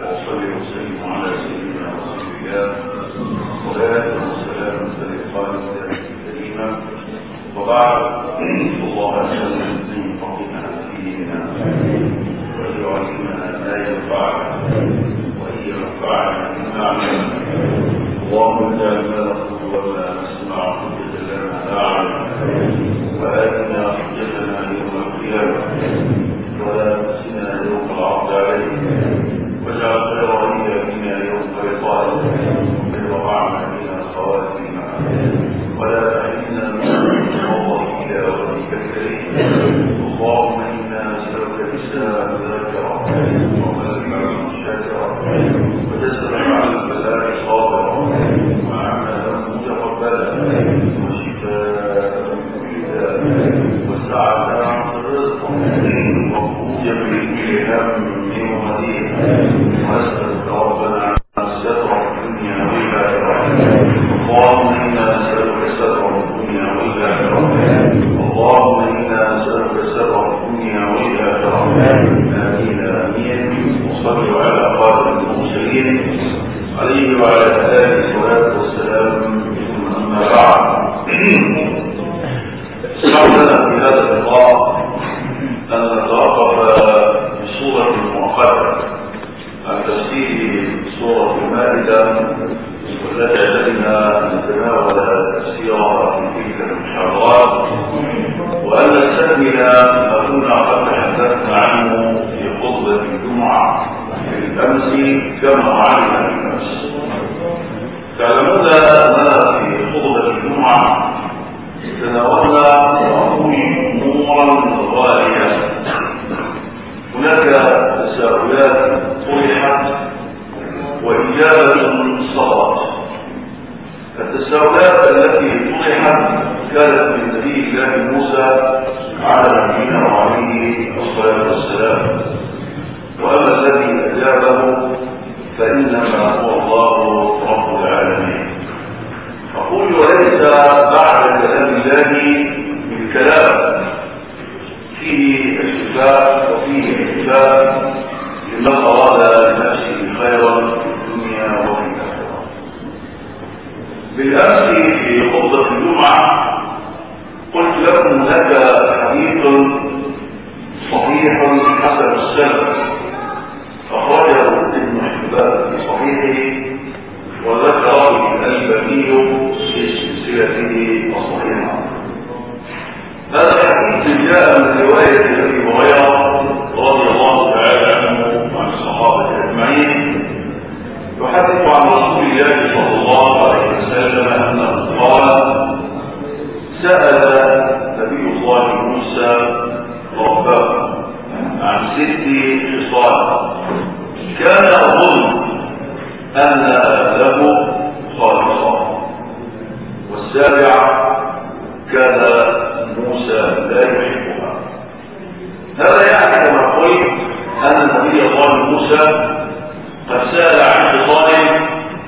وأصلي وسلم على سيدنا رسول الله صلاة وسلام تلقان كريما وبعد الله أسأل أن يفقهنا في ديننا وأن يعلمنا ما ينفعنا وأن ينفعنا بما علمنا اللهم اجعل ما نقول وما نسمع حجة لنا لا علينا وآتنا حجتنا يوم القيامة ولا تخزنا يوم العرض عليك واجعل خير ايامنا يوم لقائك ومن وقعنا بنا خواتيم ولا تحرمنا من الله الى وجهك الكريم اللهم انا نسالك لسانا ذاكرا وقلبا شاكرا وجسدا على البلاء صابرا وعملا متقبلا وشفاء من كل داء وسعه عن الرزق وخروجا من كل هم ومدين واسالك ربنا الستر في الدنيا والاخره اللهم انا نسالك الستر في الدنيا والاخره اللهم انا نسالك الستر في الدنيا والاخره امين امين وصلوا على خاتم المرسلين عليه وعلى اله الصلاه والسلام ثم اما بعد سمعنا في هذا اللقاء أن نتوقف بصورة مؤقتة عن تفسير سورة المائدة والتي اعتدنا أن نتناول تفسيرها في تلك المحاضرات وأن نستكمل ما كنا قد تحدثنا عنه في خطبة الجمعة بالأمس كما وعدنا بالأمس تعلمون أننا في خطبة الجمعة تناولنا امورا غاليه هناك تساؤلات طرحت واجابه صدرت التساؤلات التي طرحت كانت من نبي الله موسى على نبينا وعليه الصلاه والسلام واما الذي اجابه فانما هو الله رب العالمين أقول وليس بعد كلام الله من كلام فيه الشفاء وفيه الشفاء لمن أراد لنفسه خيرا في الدنيا وفي الآخرة بالأمس في خطبة الجمعة قلت لكم هناك حديث صحيح حسن السنة أخرجه ابن حبان في صحيحه وذكره الألباني في سلسلته الصحيحة هذا الحديث جاء من رواية أبي هريرة رضي الله تعالى عنه وعن الصحابة أجمعين يحدث عن رسول الله صلى الله عليه وسلم أنه قال سأل نبي الله موسى ربه عن ست خصال كان أظن أن له خالصا والسابعة كان موسى لا يحبها هذا يعني كما قلت أن نبي الله موسى قد سأل عن خصال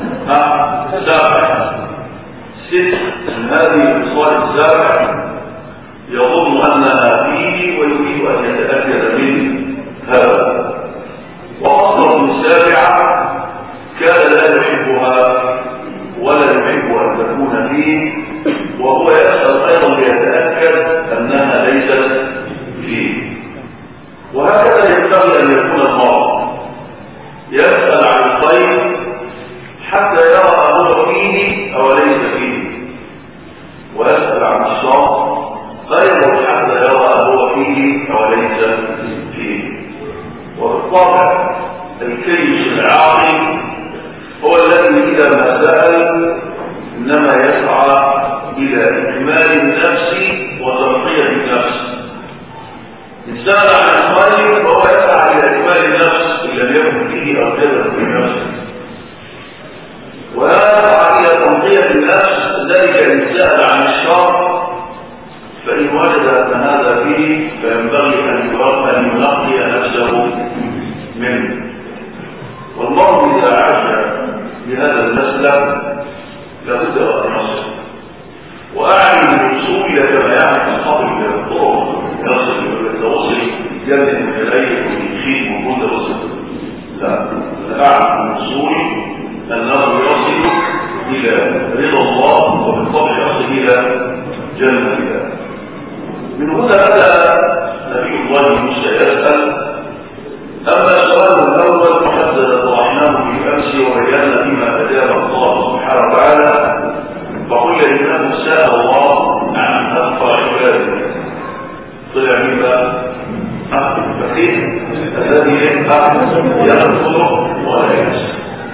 سابع ست من هذه الخصال السابع يظن أنها فيه ويريد أن يتأكد من هذا وأصلا السابعة كان لا يحبها ولا يحب أن تكون فيه وهو يسأل أيضا ليتأكد أنها ليست فيه وهكذا ينبغي أن يكون المرء يسأل عن الخير حتى يرى هو فيه أو ليس فيه ويسأل عن الشر أيضا حتى يرى هو فيه أو ليس فيه وبالطبع الكيس العاقل هو الذي إذا ما سأل إنما يسعى إلى إكمال النفس وترقية النفس إن سأل عن الخير فهو يسعى إلى إكمال النفس إن لم يكن فيه أو جدل في نفسه ويسعى إلى تنقية النفس ذلك إن سأل عن الشر فإن وجد أن هذا فيه فينبغي أن يرقى أن ينقي نفسه منه والله إذا عاش بهذا المسلك لابد أن يصل وأعني الوصول كما يعني الخطر إلى الطرق يصل إلى التوصل يجلد من إليه ويخيل وجود وصل لا الاعلى من الاصول انه يصل الى رضا الله وبالطبع يصل الى جنه الله من هنا بدا نبي الله موسى يسال اما سؤاله الاول فقد طرحناه في امس وبينا فيما اجاب الله سبحانه وتعالى فقل انه سال الله عن اتقى عباده طلع مين بقى فقيه الذي يدخل ولا ينسى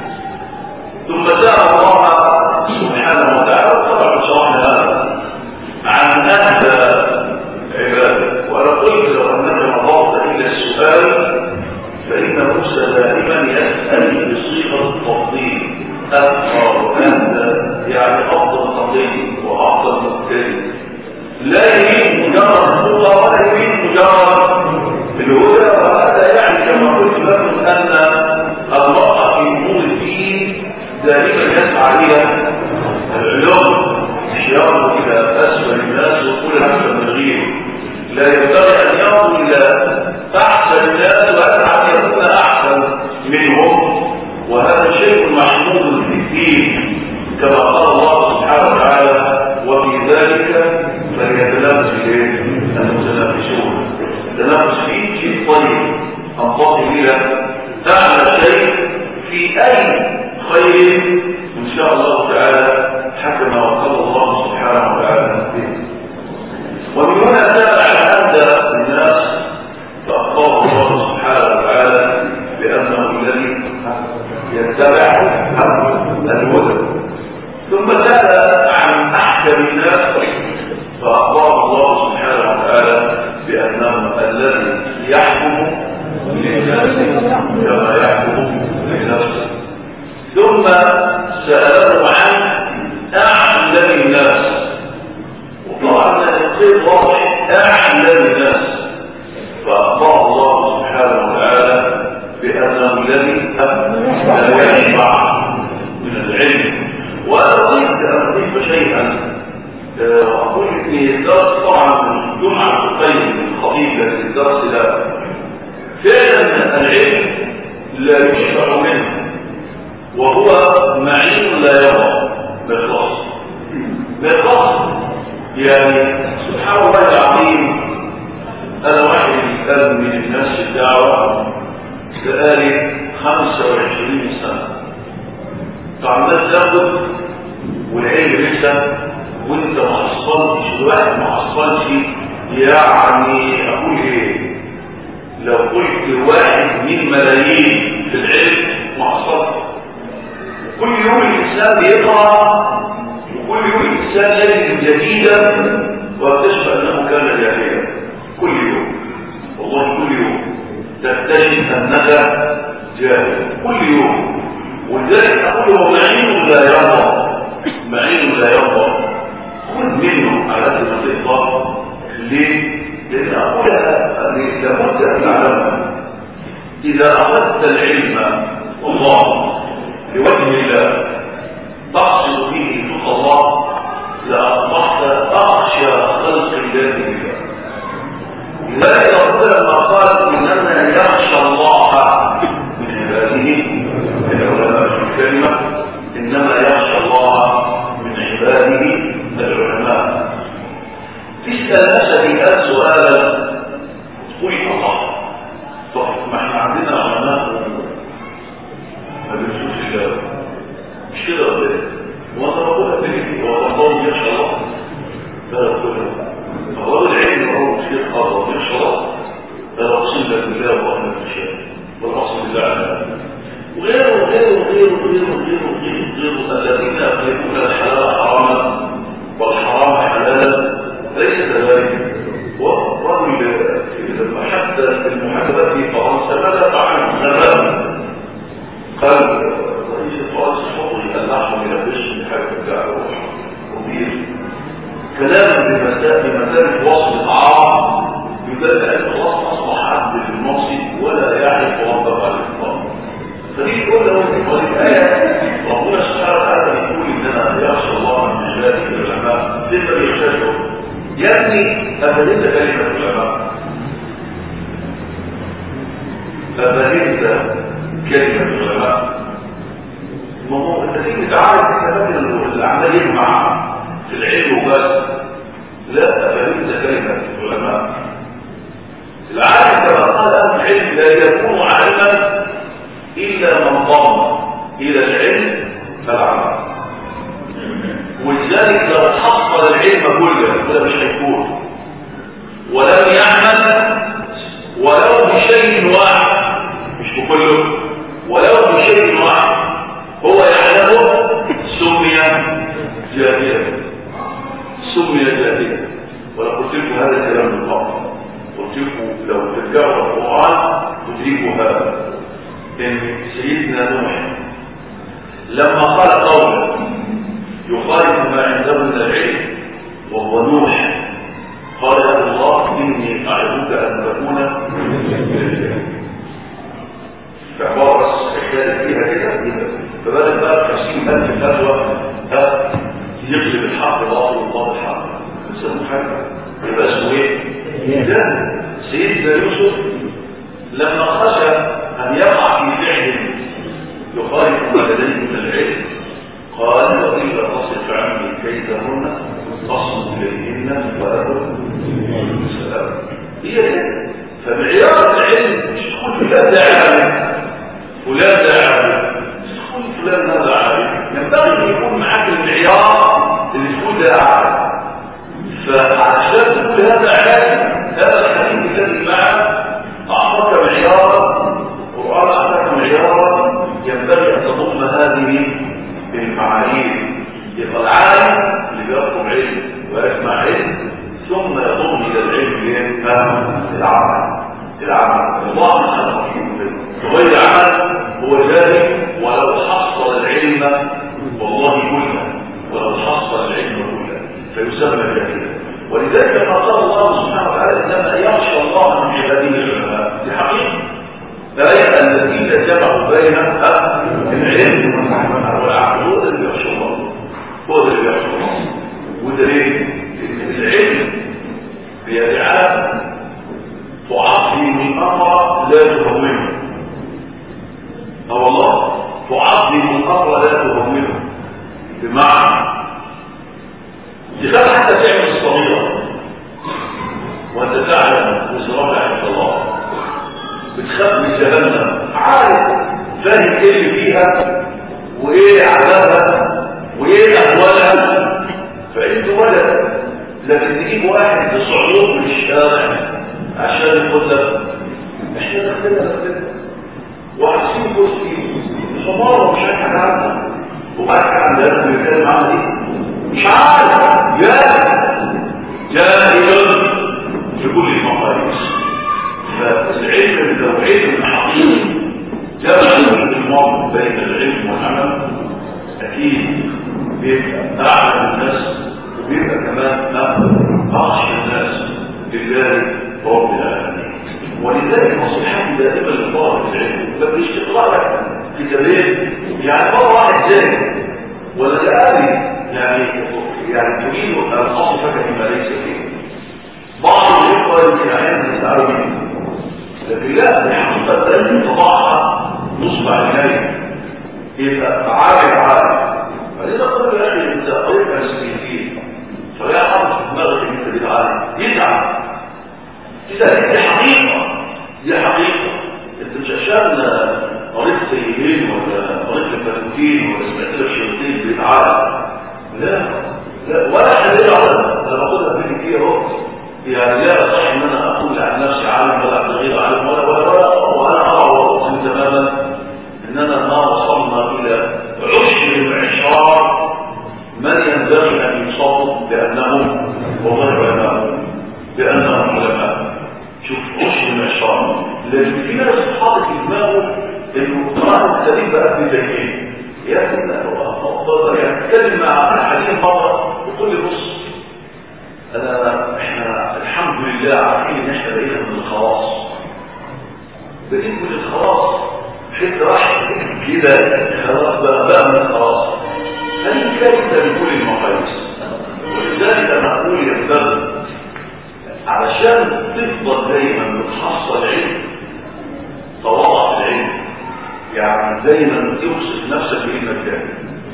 ثم سال الله سبحانه وتعالى طبعا شرحنا هذا عن اهدى عباده وانا قلت لو انك نظرت الى السؤال فان موسى دائما يسال بصيغه التفضيل اتقى واهدى يعني افضل تقي وافضل مبتدئ لا يريد مجرد الهدى ولا يريد مجرد الهدى وهذا يعني كما قلت لكم ان المرأة في امور الدين دائما يسعى الى العلوم ينظر الى اسفل الناس وكل احسن من غيره لا ينبغي ان ينظر الى احسن الناس ويسعى ان يكون احسن منهم وهذا شيء محمود في الدين كما قال الله سبحانه وتعالى وفي ذلك فليتنافس الايه؟ المتنافسون التنافس فيه شيء طيب انضم الى اعلى شيء في اي خير ان شاء الله تعالى حكم وقال الله سبحانه وتعالى به ومن هنا تابع هذا الناس فاخبر الله سبحانه وتعالى بانه الذي يتبع الهدى ثم سال عن احكم الناس فاخبر الله سبحانه وتعالى بانه الذي يحكم لنفسه كما يحكم لنفسه ثم ساله عن اعلم الناس وطبعا القيد واضح اعلم الناس فاخبر الله سبحانه وتعالى بانه الذي لا يشبع من العلم وانا اريد ان اضيف شيئا اقول ان الدرس طبعا جمعه القيم الخطيب في الدرس ده فعلا العلم لا يشبع منه وهو معين لا يرى باخلاص باخلاص يعني سبحان الله العظيم انا واحد كان من الناس الدعوه بقالي 25 سنه فعمال تاخد والعلم لسه وانت ما حصلتش الواحد ما حصلش يعني اقول ايه لو قلت واحد من ملايين في العلم ما حصلش كل يوم الانسان بيقرا وكل يوم الانسان يجد جديدا ويكتشف انه كان جاهلا كل يوم والله كل يوم تكتشف انك جاهل كل يوم ولذلك اقول هو معين لا يرضى معين لا يرضى خذ منه على قد ما تقدر ليه؟ لان اقولها لابد ان تعلمها اذا اخذت العلم والله لوجه الله تقصد فيه تقى الله لاصبحت اخشى خلق الله بالله لذلك ربنا لما قال انما يخشى الله من عباده العلماء في الكلمه انما يخشى الله من عباده العلماء تسال نفسك سؤالا تقول الله طب ما احنا عندنا علماء ما بيرسوش الشارع مش كده ولا ايه؟ وانا بقولها تجي هو الله يخشى الله فلا تقولها فهو العلم هو شيء خاص يخشى الله فلا اقسم لك بالله وانا في الشارع ولا اقسم بالله على وغيره وغيره وغيره وغيره وغيره وغيره وغيره الذين يقلبون الحلال حراما والحرام حلالا ليس كذلك والرجل لما حتى المحاسبة في فرنسا ماذا فعل زمان قال رئيس فرنسا حطي اللحم من البشر بحاجة الدعوة وبير كلام بمسائل بمسائل وصف الطعام يدل ان خلاص اصبح عبد المصري ولا يعرف ربه على الاطلاق فدي تقول له في طريق آية ربنا سبحانه وتعالى يقول إننا يخشى الله من عباده العلماء لما يخشى يا ابني أفهمت كلمة العلماء أفهمت كلمة العلماء انت تيجي تعالج الكلام اللي عمال يجمع في العلم وبس لا فليس كلمه العلماء العالم كما قال اهل العلم لا يكون عالما الا من ضم الى العلم فالعمل ولذلك لو حصل العلم كله ولا مش هيكون ولم يعمل ولو بشيء واحد مش بكله ولو بشيء واحد هو يعلمه سمي جاهلا سمي جاهلا ولا قلت لكم هذا الكلام من قبل قلت لكم لو ترجعوا القران تدركوا هذا ان سيدنا نوح لما قال قوله يخالف ما عنده من العلم وهو نوح قال يا الله اني اعظك ان تكون من الجاهلين فعبارة بس حكاية فيها كده فبدأ بقى خمسين ألف فتوى يقلب الحق باطل والباطل حق يسموه حاجة يبقى اسمه ايه؟ ده سيدنا يوسف لما خشى أن يقع في فعل يخالف ما لديه من العلم قال وإذا تصف عني كيدهن تصل إليهن ولكم السلام هي كده فمعيار العلم مش تقول فلان ده عالم فلان ده عالم مش تقول فلان هذا عالم ينبغي ان يكون معاك المعيار اللي تقول ده عالم فعشان تقول هذا عالم هذا الحديث الذي معك اعطاك معيارا القران اعطاك معيارا ينبغي ان تضم هذه المعايير يبقى العالم اللي بيطلب علم ويسمع علم ثم يضم الى العلم العمل العمل الله سبحانه غير عمل هو جاهل ولو حصل العلم والله كله ولو حصل العلم كله فيسمى جاهلا ولذلك ما قال الله سبحانه وتعالى انما يخشى الله من عباده العلماء دي حقيقه الآية الذين جمعوا بين العلم والعقل هو ده اللي يخشى الله هو ده اللي يخشى الله وده ليه؟ العلم بيجعل تعظم الامر لا تهمله اه والله تعظم الامر لا تهمله بمعنى تخاف حتى تعمل الصغيره وانت تعلم وزرابة عند الله بتخاف من جهنم عارف فاهم ايه اللي فيها وايه عذابها وايه اهوالها فانت ولد لكن تجيب واحد بصعود من الشارع عشان يقول لك احنا دخلنا دخلنا وعايزين كرسي حمار مش عارف حاجه عنها وبعد كده عندنا بيتكلم عنها دي مش عارف جاهل جاهل في كل المقاييس فالعلم لو علم حقيقي جمع الامام بين العلم والعمل اكيد بيبقى اعلم الناس وبيبقى كمان اخشى الناس لله رب العالمين ولذلك نصيحتي دائما لطالب العلم ما فيش تقرا لك كتابين يعني مره واحد زي ولا لآلي يعني يعني تريد ان اصفك فيما ليس فيه بعض الاخوه يمكن احيانا يسالوا مني لكن لا الحقيقه لازم تضعها نصب عينيك يبقى عارف عارف فلذا قلت يا اخي انت قريب السكينتين فلا حرف في دماغك ان انت بتعالج يتعب اذا دي حقيقه دي حقيقه انت مش عشان قريت سيدين ولا قريت الفاتوتين ولا سمعت لك شريطين بيتعالج لا لا ولا حد يعرف انا باخدها في كتير اهو يعني لا صح ان انا اقول عن نفسي عالم ولا عن غير عالم ولا ولا ولا وانا اعرف تماما اننا ما وصلنا الى عشر المعشار من ينبغي ان يصاب بانهم وغير علماء بانهم علماء شوف عشر المعشار لكن في ناس حاطط في دماغه انه القران الكريم بقى ابن تيميه يا ابني يعني اتكلم مع حديث مره وقول لي بص انا احنا الحمد لله عارفين ان احنا بقينا من الخلاص بقيت من الخلاص حته واحده كده خلاص بقى بقى من الخلاص هذه كارثه لكل المقاييس ولذلك انا اقول ينبغي علشان تفضل دايما بتحصل علم تواضع في العلم يعني دايما توصف نفسك بانك جاهل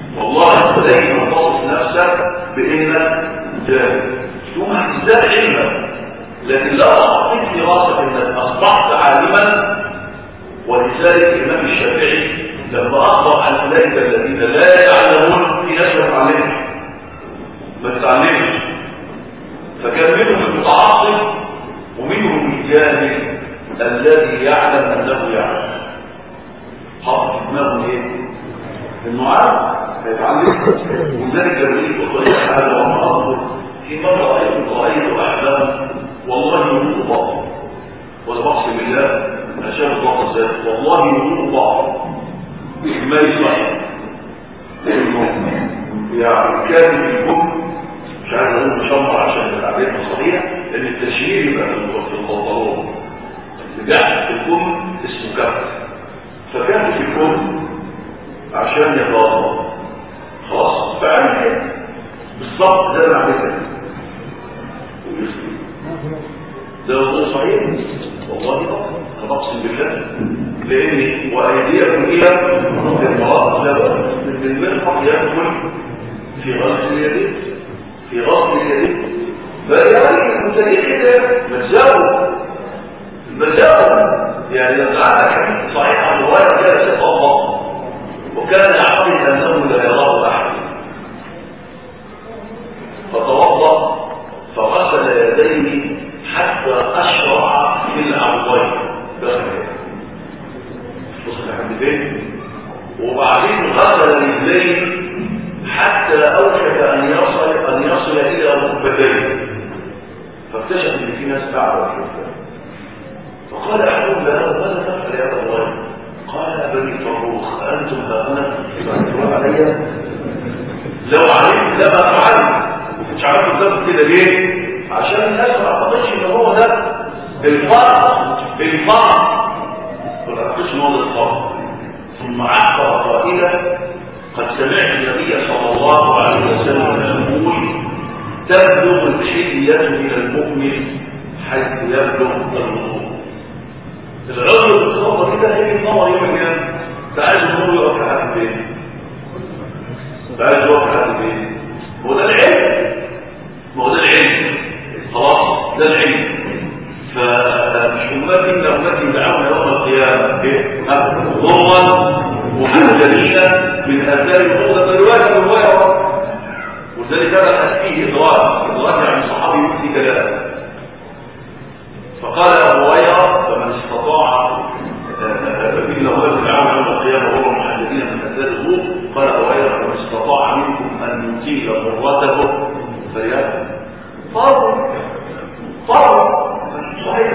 والله انت دايما تصف نفسك بانك جاهل ثم هتزداد علما لكن لو حطيت في راسك انك اصبحت عالما ولذلك الامام الشافعي لما اخبر عن اولئك الذين لا يعلمون في ناس ما تعلمش ما تتعلمش فكان منهم المتعصب ومنهم الجاهل الذي يعلم انه يعلم حط في دماغه ايه انه عارف هيتعلم ولذلك لما يجي يقول هذا وما اصبر في مره رايت رايت احلام والله يموت باطل ولا بقسم بالله انا شايف الضغط ازاي والله يموت باطل ما يصح لانه يعني كان في الحكم مش عايز اقول مشمر عشان التعبير صحيح لان التشهير يبقى في البنطلون اللي بيحصل في الكم اسمه كف فكان في الكم عشان يتواضع خلاص فعمل كده بالظبط زي ما عملت ده موضوع صحيح والله انا بقسم بالله لاني وايديكم الى المرأة لا بأس من المرفق يدخل في غسل اليدين في غسل اليدين فيعني المتليق كده مجزاؤه مجزاؤه يعني لما عندك حديث صحيح عن رواية كده سيطبق وكان يعتقد انه لا يراه احد فتوضا فغسل يديه حتى اشرع في العرضين دخل وصل لحد فين وبعدين غسل رجليه حتى اوشك ان يصل ان يصل الى ركبتيه فاكتشف ان في ناس بعد الحفره فقال احدهم له ماذا تفعل يا ابا الله قال يا بني فروخ انتم هاهنا تبعتوا علي لو علمت لما فعلت مش عارف بالظبط كده ليه عشان الناس ما تعتقدش ان هو ده الفرق الفرق ما تعتقدش ان هو ده الفرق ثم عبر قائلا قد سمعت النبي صلى الله عليه وسلم يقول تبلغ الحلية من المؤمن حيث يبلغ الوضوء العذر بالخطة كده هي النظر يوم القيامة تعالى النور يقف لحد فين تعالى يقف لحد فين هو ده العلم ما هو ده العلم خلاص ده العلم فمش أمتي إلا أمتي دعونا يوم القيامة ضرا وحزنينا من أثار الفوضى الرواية الرواية ولذلك هذا فيه إدراك إدراك يعني صحابي يؤتي كلام فقال أبو هريرة فمن استطاع فإن الله تعالى يوم القيامة وهو محددين من أثار الظروف قال أبو هريرة فمن استطاع منكم أن يطيل ضرته فليأكل فرض فرض صحيح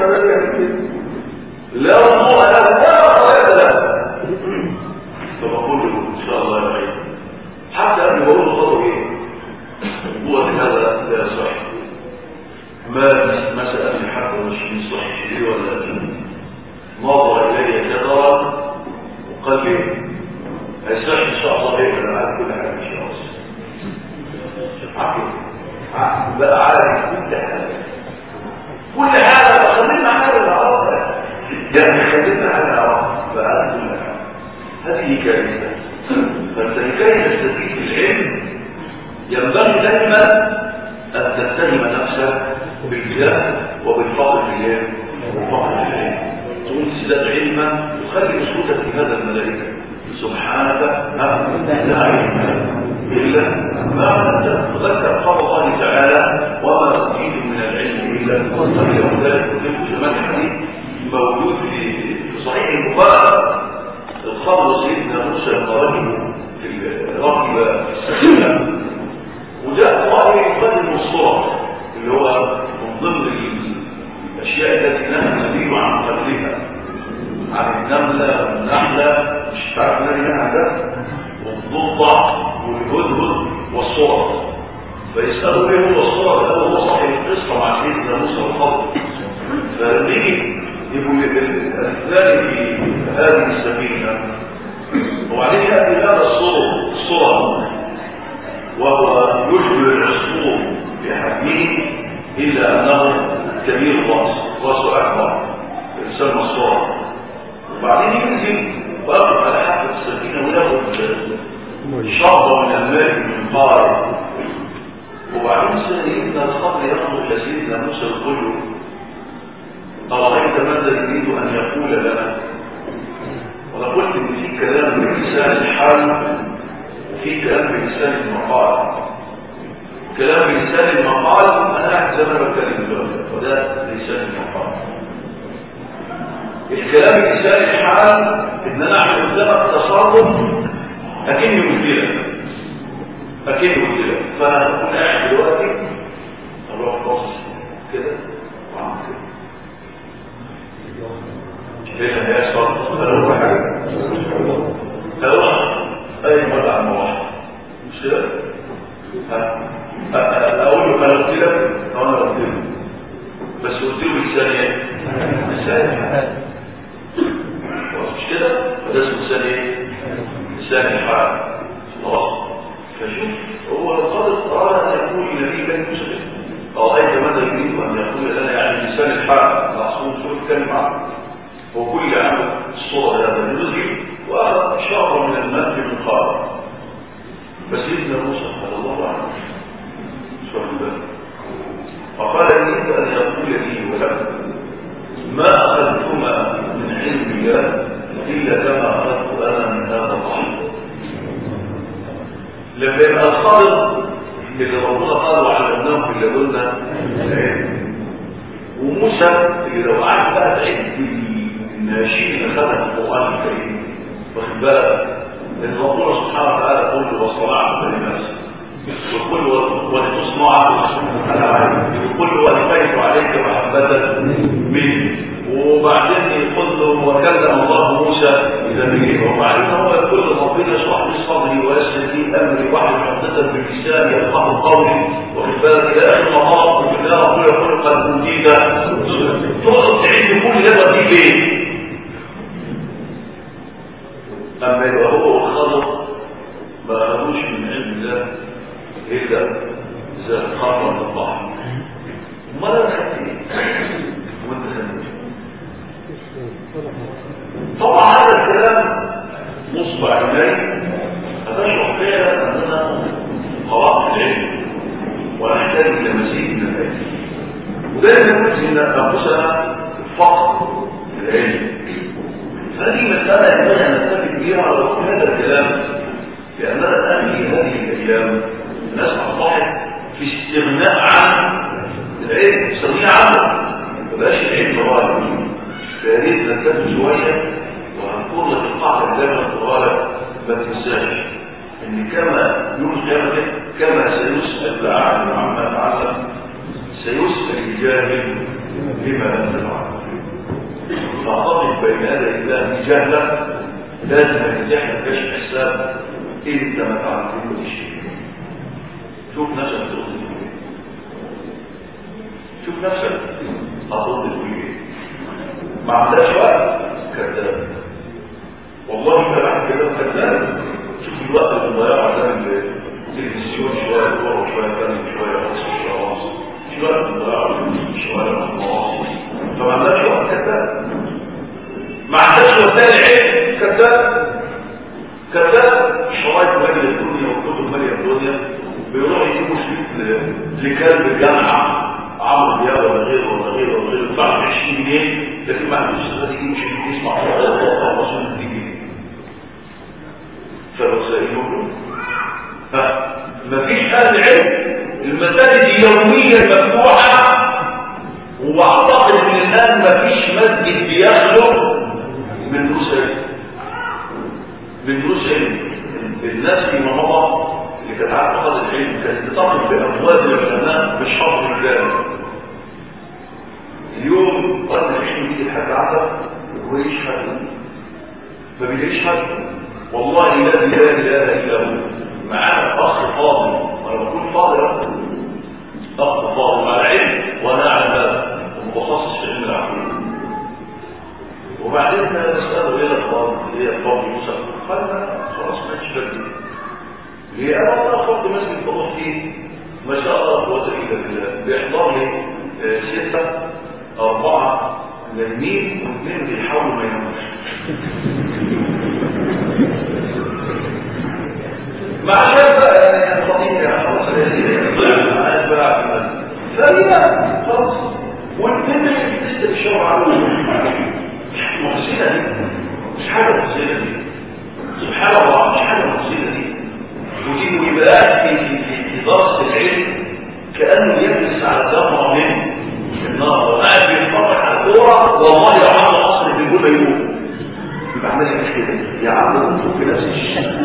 لا وضوء له لا صلاة له فبقول له ان شاء الله يا خير حتى قبل ما اقول خطوه ايه هو هذا لا صح ما مسألة الحق مش من صحيح لي ولا نظر الي جدرا وقال لي هيصح ان شاء الله هيك انا عارف كل حاجه ان شاء الله عقل عقل بقى عارف كل حاجه كل حاجه خلينا على العرب يعني خلينا على العرب فعارف كل حاجه هذه كارثة فانت لكي تستفيد بالعلم ينبغي دائما ان تتهم نفسك بالجهل وبالفقر في العلم وفقر في العلم تقول تزداد علما وخلي اسلوبك في هذا الملائكه سبحانك لا علم الا ما علمت تذكر قول الله تعالى وما اوتيتم من العلم الا قليلا وذلك كتب جمال الحديث موجود في صحيح البخاري الخبر سيدنا موسى القرآن في الركبة في السفينة وجاء قائل يقدم الصورة اللي هو من ضمن الأشياء التي نهى النبي عن قتلها عن النملة والنحلة مش تعرف الذي نهى ده والضفدع والهدهد والصورة فيسألوا ايه هو الصورة ده هو صاحب القصة مع سيدنا موسى الخضر فنيجي يبقوا الاثنان في هذه السفينة وبعدين يأتي هذا الصور الصور وهو يشبه العصفور بحجمه إلا أنه كبير الرأس رأسه أكبر يسمى الصور وبعدين ينزل ويقف على حافة السفينة وياخد شرطة من الملك من قال وبعدين سيدنا الخضر يخرج إلى سيدنا موسى يقول له أرأيت ماذا يريد أن يقول لنا وأنا قلت إن في كلام بلسان الحال وفي كلام بلسان المقال كلام بلسان المقال أنا قاعد زي ما أنا بتكلم دلوقتي وده لسان المقال الكلام بلسان الحال إن أنا أعمل قدامك تصرف أكني مديرك أكني مديرك فأنا أكون قاعد دلوقتي أروح بص كده وأعمل كده ايه اللي هيحصل اروح حاجه اروح اي مره على واحد مش كده اقول له انا قلت لك انا قلت له بس قلت له بالثانيه بالثانيه خلاص مش كده فده اسمه ثانيه ثاني حال خلاص فشوف هو القادر اراد ان يقول النبي كان مسلم او اي ماذا يريد ان يقول لنا يعني لسان الحال معصوم شوف كلمه هو كل عام الصورة هذا النزل وأخذ شعر من الماء في المقابل فسيدنا موسى قال الله عنه سؤال الله فقال يريد أن يقول لي ولك ما أخذتما من علم الله إلا كما أخذت أنا من هذا الرحيم لما يبقى الخالق اللي ربنا قال وعلمناه في لدنا وموسى اللي لو قعدت بقى تعد الناشئين اللي خدها في القرآن الكريم واخد بالك ان ربنا سبحانه وتعالى يقول وصنعت بني نفسي وكل ولتصنع على عيني وكل ولقيت عليك محبة مني وبعدين يقول له وكلم الله موسى اذا به وبعدين هو يقول ربنا اشرح لي صدري ويسر لي امري واحلل عقدة باللسان يفقه قولي واخد بالك الى اخر مطاف وفي الله ربنا يقول قد اوتيت تقعد تعيد كل ده ودي ليه؟ أما يبقى هو الخلق ما أخذوش من علم الله إلا إذا خرج البحر ما لا خدت إيه وانت خدت طبعا هذا الكلام مصبع إليه هتشعر فعلا أننا قرأت العلم ونحتاج إلى مزيد من العلم ودائما نقول إن أنفسنا فقط العلم هذه مسألة ينبغي أن نتفق بها على وقت هذا الكلام لأننا الآن في هذه الأيام الناس أصبحت في استغناء عن العلم استغناء عنه مبقاش العلم راجل فياريت نتفق شوية وهنقول لك القاعدة اللي دايما تقال ما تنساش إن كما يوم القيامة كما سيسأل العالم عما تعلم سيسأل الجاهل بما لم تفعل فاعتقد بين يدي الله جهلا لازم تنجح كشف حساب انت ما تعرفين شيء شوف نفسك تقول ايه شوف نفسك هتقول ايه ما عندهاش وقت كذاب والله انت بعد كده كذاب شوف الوقت اللي ضيعه ده التلفزيون شويه كوره شويه ثاني شويه رقص شويه رقص في وقت ضيعه شويه رقص فما عندهاش وقت كذاب ما عندهاش وسائل علم كذاب كذاب شرايط مالية الدنيا وكتب مالية الدنيا بيروحوا يجيبوا شريط لكلب الجامعة عمرو دياب ولا غيره ولا غيره ولا غيره يدفع 20 جنيه لكن ما عندوش استفاد يجيبوا شريط يسمع صوت رسول الدين فبسائلهم فمفيش اهل علم المساجد يوميا مفتوحه واعتقد ان الان مفيش مسجد بيخلق من دروس علم من دروس علم الناس في مناطق اللي كانت عارفه خالص العلم كانت بتقف باموال العلماء مش حفظ الرجال اليوم قد العلم يجي لحد عدد ويشهد ما بيلاقيش حد والله الذي لا اله الا هو معانا اخ فاضل وانا بقول فاضل اخ فاضل على علم وانا على هذا متخصص في علم العقيده وبعدين نساله ايه الاخبار ايه اخبار موسى قال خلاص ما تشبه ليه انا والله اخبار مسجد بروح فيه ما شاء الله قوه الا بالله بيحضر لي سته اربعه نايمين واثنين بيحاولوا ما يناموش ما عشان بقى كده خلاص والنمر اللي لسه بيشاور عليه مش محسنه دي مش حاجه محسنه دي سبحان الله مش حاجه محسنه دي ودي ويبقى في في في درس العلم كانه يجلس على جمره من النار وقاعد بيتفرج على الكوره والله يا عم اصل بيقول بيقول يبقى عمال يعمل كده يا عم انتوا في نفس الشيء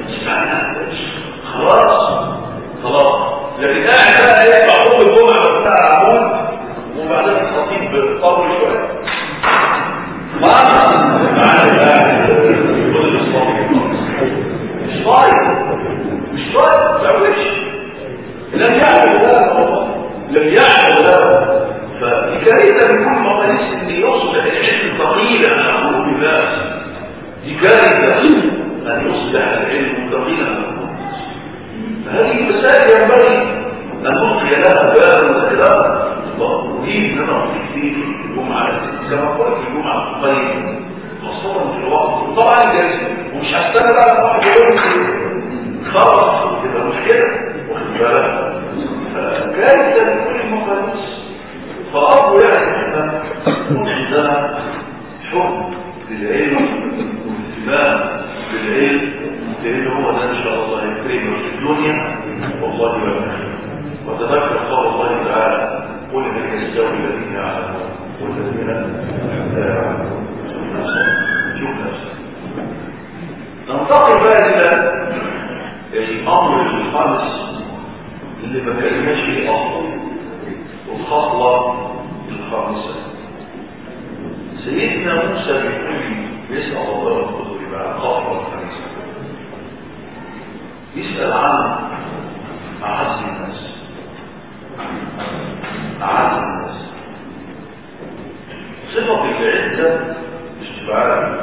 خلاص خلاص لكن قاعد بقى يطلع طول الجمعه بتاع عمود وبعدين الخطيب بيطول شويه ما معانا قاعد يقول الصوت مش طايق مش طايق ما تعملش لم يعمل ذلك والله لم يعمل ذلك فدي كارثه بكل مقاييس ان يصبح العلم ثقيلا على قلوب الناس دي كارثه ان يصبح العلم ثقيلا فهذه المسائل ينبغي ان نلقي لها بالا وسلام اريد ان انا في الجمعه كما قلت في الجمعه القريبه خاصه في الوقت طبعا جالس ومش هستنى بقى واحد يقول خلاص تبقى مشكله واخد بالك فكارثه لكل المقاييس فأرجو يعني احنا يكون عندنا حب للعلم واهتمام بالعلم لأن هو ده إن شاء الله يكرمنا في الدنيا والله والآخرة وتذكر قول الله تعالى قل هل يستوي الذين يعلمون والذين لا يعلمون شوف نفسك ننتقل بقى إلى الأمر الخامس اللي ما كلمناش فيه أصلا والخطوة الخامسة سيدنا موسى بيقول يسأل الله الخضر بقى الخطوة الخامسة يسأل عن أعز الناس أعز الناس صفة العزة مش تبقى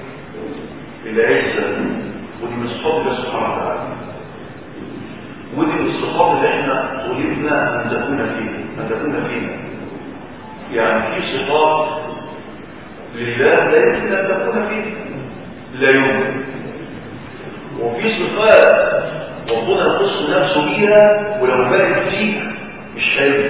العزة ودي من صفات الله سبحانه وتعالى ودي من الصفات اللي احنا ولدنا ان تكون فينا ان تكون فينا يعني في صفات لله لا يمكن ان تكون فينا لا يمكن وفي صفات ربنا يخص نفسه بيها ولو بارك فيك مش حلو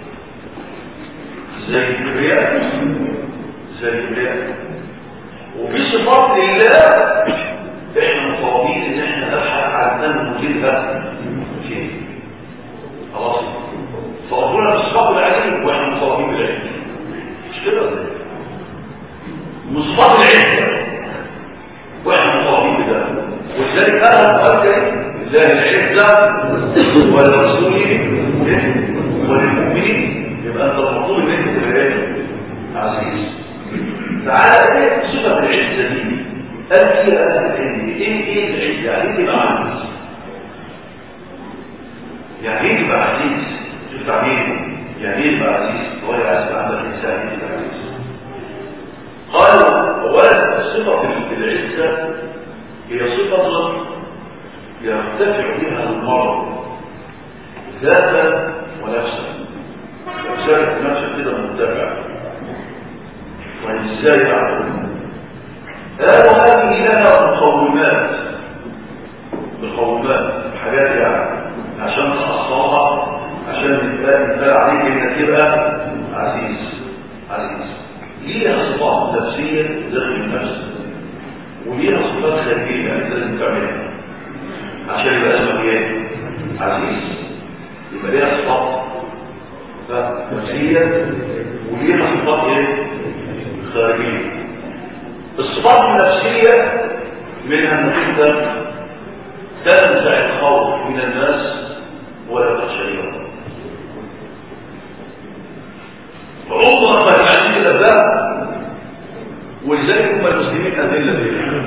زي الكبرياء زي الكبرياء وفي صفات لله احنا مطالبين ان احنا نبحث عن ان نوجدها فيه خلاص فربنا بالصفات العليم واحنا مطالبين بالعلم مش كده ولا ايه؟ مصفات العلم واحنا مطالبين بده ولذلك انا قال لله العزه ولرسوله وللمؤمنين يبقى انت المطلوب ان انت تبقى ايه؟ عزيز تعالى ايه صفه العزه دي قال فيها اهل العلم ايه ايه العزه يعني تبقى عزيز يعني ايه تبقى عزيز شوف تعبير يعني ايه تبقى عزيز غير عزيز عندك انسان يبقى عزيز قال اولا صفه العزه هي صفه يرتفع بها المرء ذاتا ونفسا شايف نفسك كده مرتفع وازاي تعلم قالوا هذه لها مقومات مقومات حاجات يعني عشان تحصلها عشان تبقى تبقى عليك انك تبقى عزيز عزيز ليها صفات نفسيه داخل النفس وليها صفات خارجيه يعني لازم تعملها عشان يبقى اسمك ايه عزيز يبقى ليها صفات نفسيه وليها صفات ايه خارجيه الصفات النفسيه منها انك انت تنزع الخوف من الناس ولا تخشى عمرك ما تعيش كده ده ولذلك هم المسلمين أذلة لله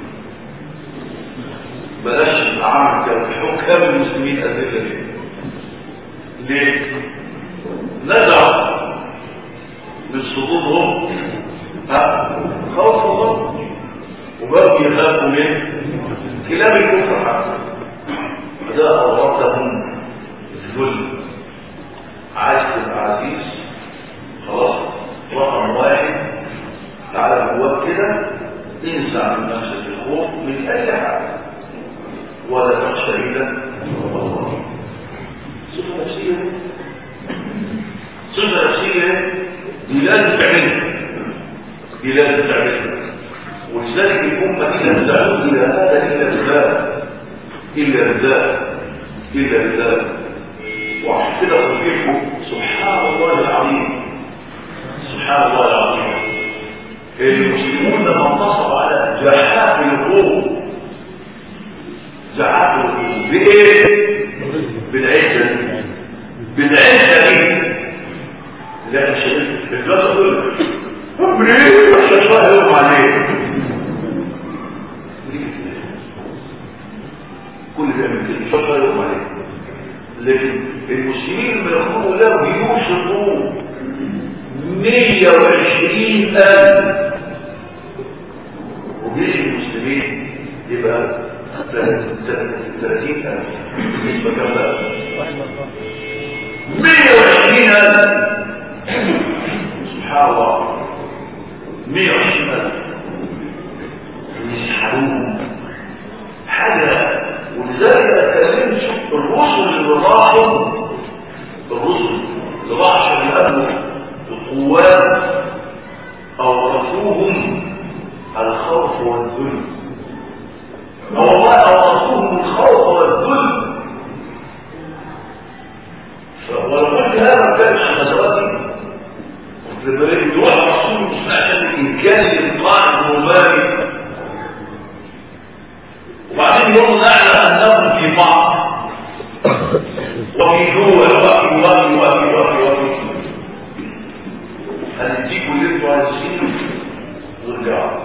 بلاش عام كحكام المسلمين أذلة لله ليه؟ نزع من صدورهم خوف الله وبقوا يخافوا من كلام الكفر حتى فده أوردهم الذل عايز تبقى عزيز خلاص رقم واحد تعالى جواك كده انسى عن نفسك الخوف من اي حاجه ولا تخشى الا الله صفه نفسيه صفة نفسية دي لازم تعملها دي لازم تعملها ولذلك الأمة دي لم تعود إلى هذا إلا بالله إلا بالله إلا بالله وعشان كده أخبركم سبحان الله العظيم سبحان الله العظيم المسلمون لما انتصروا على جحافل الروم جحافل الروم بإيه؟ بالعزة دي بالعزة دي لا مش الجزء دول هم ليه؟ عشان شوية يوم عليه كل ده من كده شوية يوم عليه لكن المسلمين لما يخرجوا له جيوش الروم 120 ألف وجيش المسلمين يبقى 30 ألف نسبة كم بقى 120 ألف سبحان الله 120 ألف يسحبون حاجة ولذلك كلمت الرسل اللي راحوا الرسل اللي راحوا عشان يقابلوا القوات أورثوهم الخوف والذل أو الله أورثوهم الخوف والذل ولو قلت هذا كان غزواتي لما لقيت دول رسول المسلمين عشان الإمكان الإنقاذ الروماني وبعدين يوم نعلم أنهم في بعض وفي جوه وفي وفي وفي وفي وفي هنديكوا اللي انتوا عايزينه وارجعوا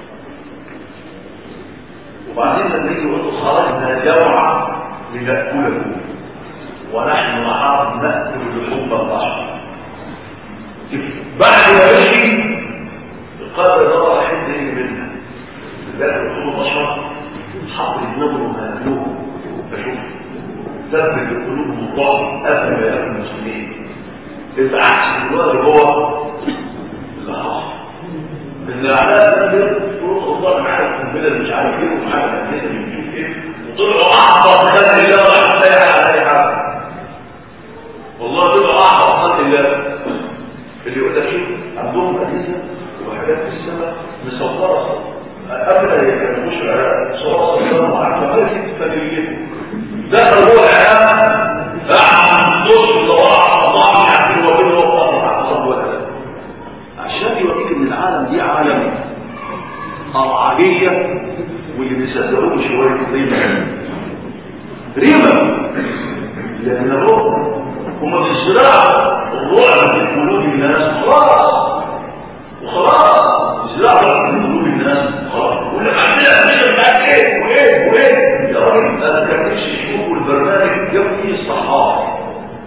وبعدين لما يجي يقولوا خرجنا جوعا لنأكله ونحن معاهم نأكل لحوم البشر بعد ما يجي القدر ده راح ينتهي منها لكن لحوم البشر حط دماغهم وهاكلوهم فشوف ثبت قلوبهم الله قبل ما يأكل المسلمين العكس دلوقتي هو اللي حصل ان الاعداء ده فروض الله معاك قنبله مش عارف ايه ومعاك اجهزه بنشوف ايه وطلعوا اعظم خلق الله راح تلاقي على اي حاجه والله طلعوا اعظم خلق الله اللي يقول لك شوف عندهم اجهزه وحاجات في السماء مصوره قبل ما يكلموش العراق صور صورهم عارفه ما في فاميليته دخل هو العراق قعد نص الله الله يعرف هو كله وقف عشان يوريك ان العالم دي عالم أرعبية واللي بيصدقوه شوية ريمة ريمة لأن الرعب هما في الزراعة الرعب في قلوب الناس خلاص وخلاص الزراعة في قلوب الناس خلاص واللي عندنا مش بتاعت ايه وايه وايه يا راجل انا كان نفسي اشوفوا البرنامج جنبي الصحافة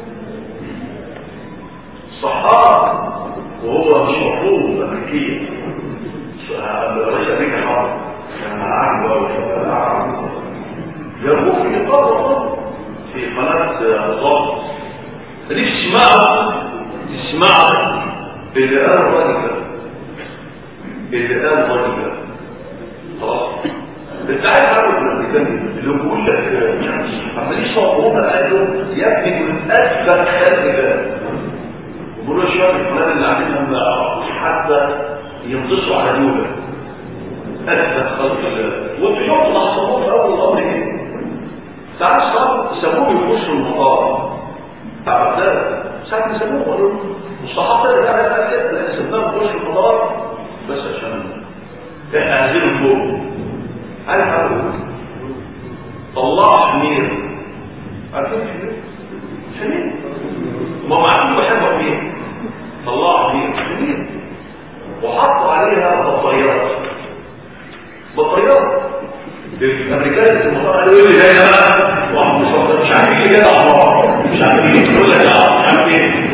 الصحافة وهو مش مفروض امريكيا رئيس امريكا حرب كان عام وعام جابوه في قرر في قناه ضغط دي تسمعوا تسمعوا اللي قال الراجل ده اللي قال الراجل ده خلاص انت عارف عارف الامريكان اللي بيقول لك عمالين يصورونا قال له يا ابني من اسفل خلق الله وبيقولوا شويه الفلان اللي عاملهم ما يعرفوش حتى ينتصروا على دولة أكثر خلق الله وفي يوم تحصلون في أول الأمر كده تعال صار يسموه يخشوا المطار تعرف ده ساعة ما يسموه قالوا الصحافة اللي قاعدة قاعدة كده لأن سمناهم يخشوا المطار بس عشان احنا عايزين الجو عارف عارف طلع حمير عارفين حمير؟ حمير ما هم عارفين بحبه حمير طلع حمير حمير وحطوا عليها بطاريات بطاريات الامريكان في المطار قالوا ايه اللي جاي بقى واحد مش مش عارفين كده احمر مش عارفين يقول لك اه مش عارفين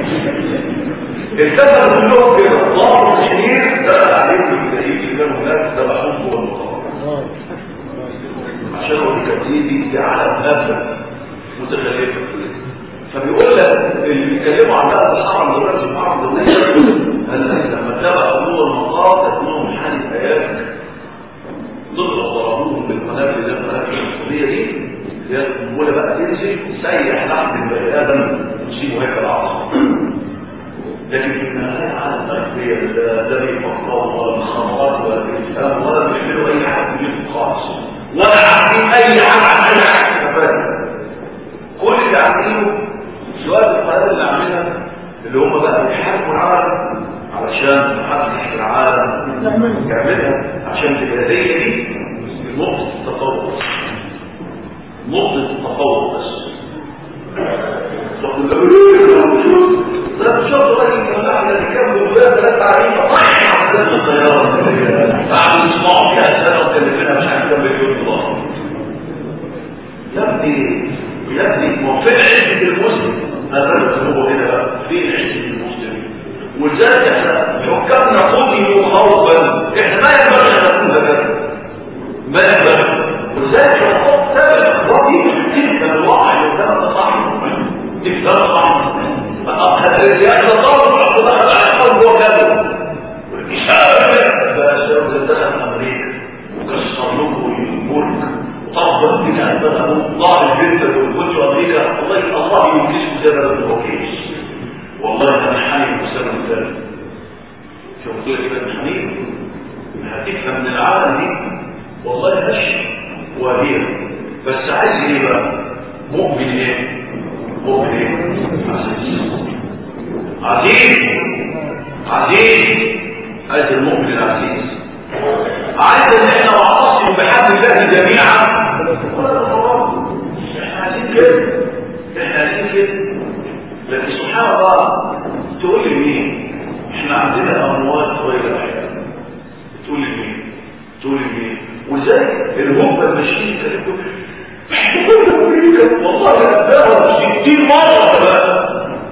التزموا كلهم كده ضربوا الشهير دخل عليهم الجديد اللي كانوا هناك ذبحوهم جوه المطار عشان هو دي دي دي عالم نبله متخلفه فبيقول لك اللي بيتكلموا عن هذا الحرم دلوقتي في بعض الناس لما اتبع امور المقاطع كلهم حالة ايات ضربوا ضربوهم بالقنابل اللي هي القنابل العنصريه دي اللي هي القنبله بقى تنزل تسيح لحم البني ادم تصيبه هيك العصر لكن في النهايه عالم الاغبياء لا لا بيفكروا ولا بخمرات ولا بيفهموا ولا بيعملوا اي حاجه بيجيبوا خالص ولا عارفين اي حاجه عن اي حاجه كفايه كل اللي عاملينه سؤال القناه اللي عاملينها اللي هم بقى بيحاربوا العالم علشان محدش في العالم يعملها عشان تبقى هي دي نقطه التطور نقطه التطور بس تقول له لا تشوف راجل كان احنا نكمل ولا ثلاث تعريفه صح عدد الطياره بعد اسبوع فيها سنه وكلفنا مش عارف كم مليون دولار يا ابني يا ابني ما فين عزه المسلم هذا هو كده بقى فين عزه المسلم ولذلك احنا حكامنا قتلوا خوفا احنا ما ينبغي ان نكون هكذا ما ينبغي ولذلك الخوف ثابت ربي تلك الواقع اللي قدامك صح تفهم صح الرياض تطور ودخل على الحرب وكذا والإشارة بس دخل أمريكا وكسر لكم الملك وطرد من أنبغه ضاع جدا والكل أمريكا الله الله يمكسه زي ما بالوكيس والله أنا حامل بسبب ذلك شوف قلت لك أنا حامل هتفهم من العالم دي والله ماشي وهي بس عايز ايه بقى مؤمن ايه مؤمن ايه عزيز عزيز عزيز عايز المؤمن العزيز عايز ان احنا نعتصم بحبل الله جميعا احنا عايزين كده احنا عايزين كده لكن سبحان الله تقول لي مين احنا عندنا اموات غير احياء تقول لي مين تقول لي مين وازاي الهم الماشيين كانوا والله أبداها ستين مرة كمان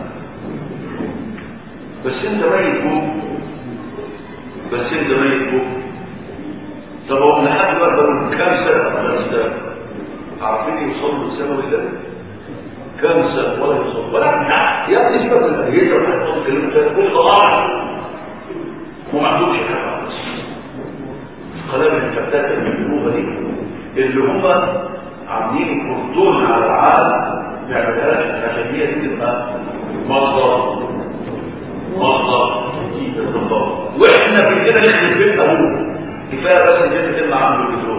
بس انت ميت بوك بس انت ميت بوك طب هو لحد بقى بقى كام سنة أفغانستان عارفين يوصلوا لسبب الله كام سنة ولا يوصلوا ولا يا ابني سيبك من الأجهزة ولا يوصلوا كلمة تاني كل ضاع وما عندهمش حاجة خالص القنابل الفتاة المجنوبة دي اللي هم عاملين كردون على العالم ما يعملهاش عشان هي دي تبقى مصدر مصدر الرقابة واحنا في كده نخدم بيت ابوه كفايه بس ان انت تطلع عنده البترول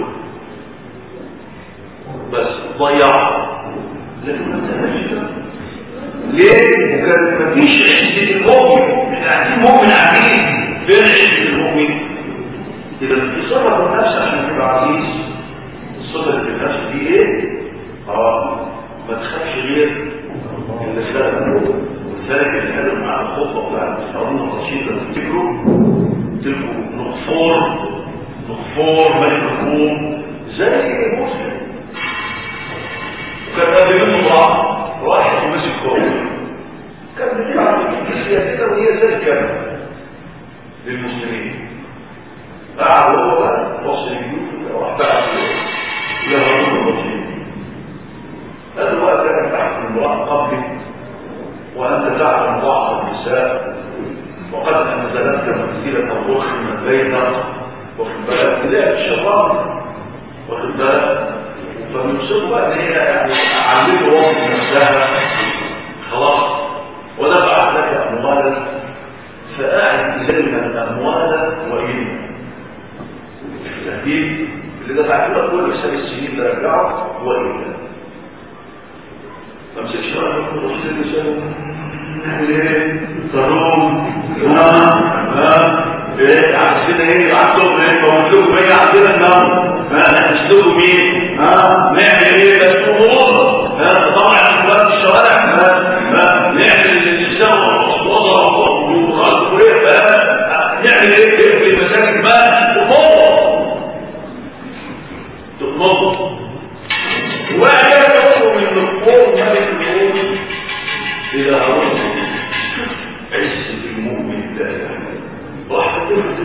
بس ضيعها لكن ما تعملش كده ليه؟ وكان مفيش عزة المؤمن احنا عايزين مؤمن عزيز فين عزة المؤمن؟ إذا تصرف النفس عشان تبقى عزيز الصفة اللي في النفس دي ايه؟ اه ما تخافش غير اللي خلق ولذلك الحدث مع الخطبة بتاعت هارون الرشيد لما تفتكروا تلقوا نقفور نقفور ملك الروم زي مسلم وكان قبل منه ضاع واحد ومسك كوره كان بيلعب في الجزية كده وهي زي الكلمة للمسلمين قعد هو وصل الجيوب وراح بقى الى هارون الرشيد هذا الوقت كان تحت امرأة قبلي وأنت تعلم ضعف النساء وقد أنزلتك منزلة الرخ من بينك واخد بالك تلاقي الشيطان واخد بالك فبيوصلوا بقى ان هي يعني علموا وقت نفسها خلاص ودفعت لك أموالا فأعد إلينا الأموال وإنا التهديد اللي دفعت لك كل حساب السنين اللي رجعه وإنا فامسك شرع يقول رشد الرسالة نعمل ايه صاروخ ها ها ايه عايزين ايه عندهم ايه بقول ايه عندنا النار ها نسلكوا مين ها نعمل ايه بس تقول ها نطلع الكلاب في الشوارع ها ها نعمل الانسان وضع وقرات وايه نعمل ايه في المساجد ما تطور تطلب واحد يطلب من القوم ملك الروم إلى هارون عز المؤمن لا واحد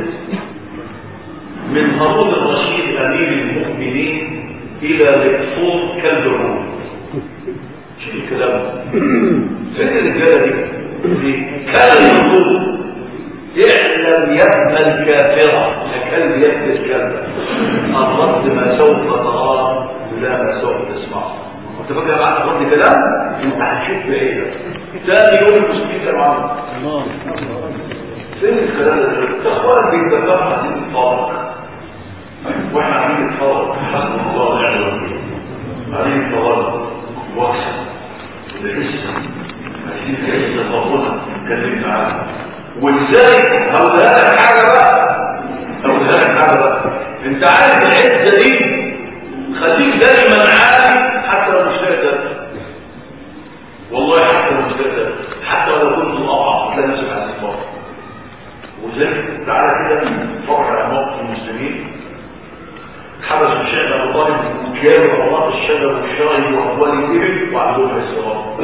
من هارون الرشيد أمير المؤمنين إلى مكفور كلب الروم شوف الكلام فين الرجالة دي؟ كلب الروم اعلم يا ابن الكافرة كلب يد الكلب الرد ما سوف تراه لا ما سوف تسمعه انت فاكر بعد رد كلام انت هتشوف بعيدك تاني يوم المسلمين كانوا عامل فين الكلام ده الاخوان بيتدفعوا عايزين نتفرج واحنا عايزين نتفرج حسب الله ونعم الوكيل عايزين نتفرج واكسب ولسه عايزين كيس تفرجنا نتكلم معاهم وازاي هقولها لك حاجه بقى هقولها لك حاجه بقى انت عارف العزه دي خليك دايما عالي حتى لو مش لاقي والله حتى لو مش لاقي حتى لو كنت اضعف تلاقي نفسك على الصفار وزي تعالى كده نتفرج على موقف المسلمين حبسوا الشيخ ابو طالب وكانوا عورات الشجر والشاي واهوال الابل وعندهم عصابات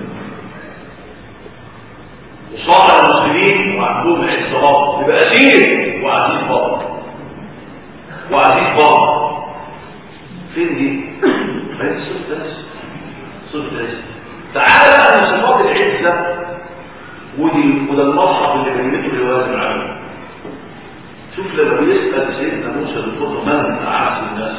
وصالح المسلمين وعندهم عصابات يبقى اسير وعزيز بابا وعزيز بابا فين دي؟ ما هي صفة ناس صفة ناس تعالى بقى من صفات العزة ودي وده المصحف اللي كلمته الرواية العامة شوف لما بيسأل سيدنا موسى بالفضل من أعز الناس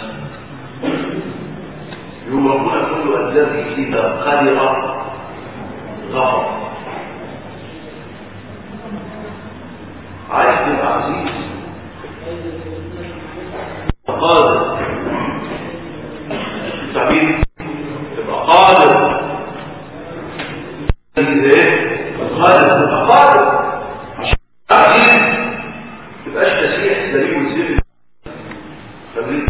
يقول ربنا كل الذي إذا قدر غفر عايز تبقى عزيز قادر تعبير تبقى قادر ايه قادر تبقى قادر عشان عزيز تبقاش تسيح زي وزير فاهمين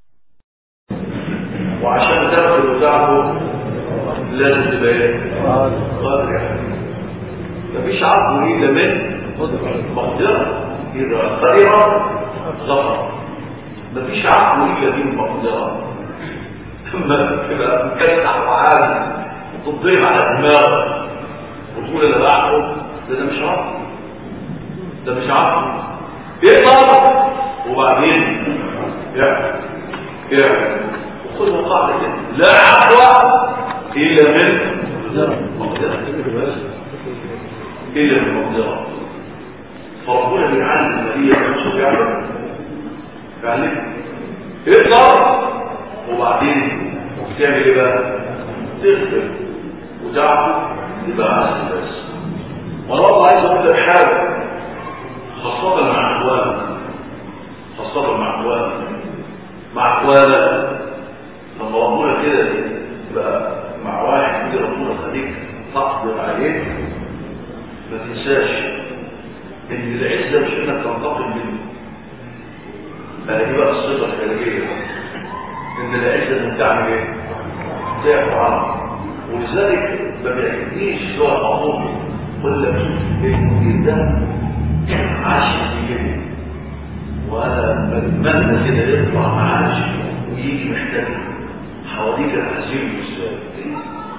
وعشان تاخد بتاعه لازم تبقى ايه قادر يعني مفيش عقل الا من مقدره اذا قدر غفر مفيش عقل الا من مقدره لما تبقى مكسح وعالي وتضيف على دماغك وتقول انا بعقل ده ده مش عقل ده مش عقل يقدر وبعدين يعني يعني وخذ قاعدة كده لا عقل إلا من مقدرة إلا من مقدرة فربنا بيعلم النبي نفسه فعلا فعلا يقدر وبعدين تعمل ايه بقى تغفر وتعفو يبقى عسل بس وانا والله عايز اقول لك حاجه خاصه مع اخوانك خاصه مع اخوانك مع اخوانك لما ربنا كده يبقى مع واحد كده ربنا خليك تقدر عليه ما تنساش ان العزه مش انك تنتقم منه بقى دي بقى الصفه الخارجيه ان العزه انت تعمل ايه تعفو عنه ولذلك ما بيعجبنيش سوى بعضهم قل لك شوف المدير ده عاش في كده وانا بتمنى كده يطلع معاش ويجي محتاج حواليك الحزين والسؤال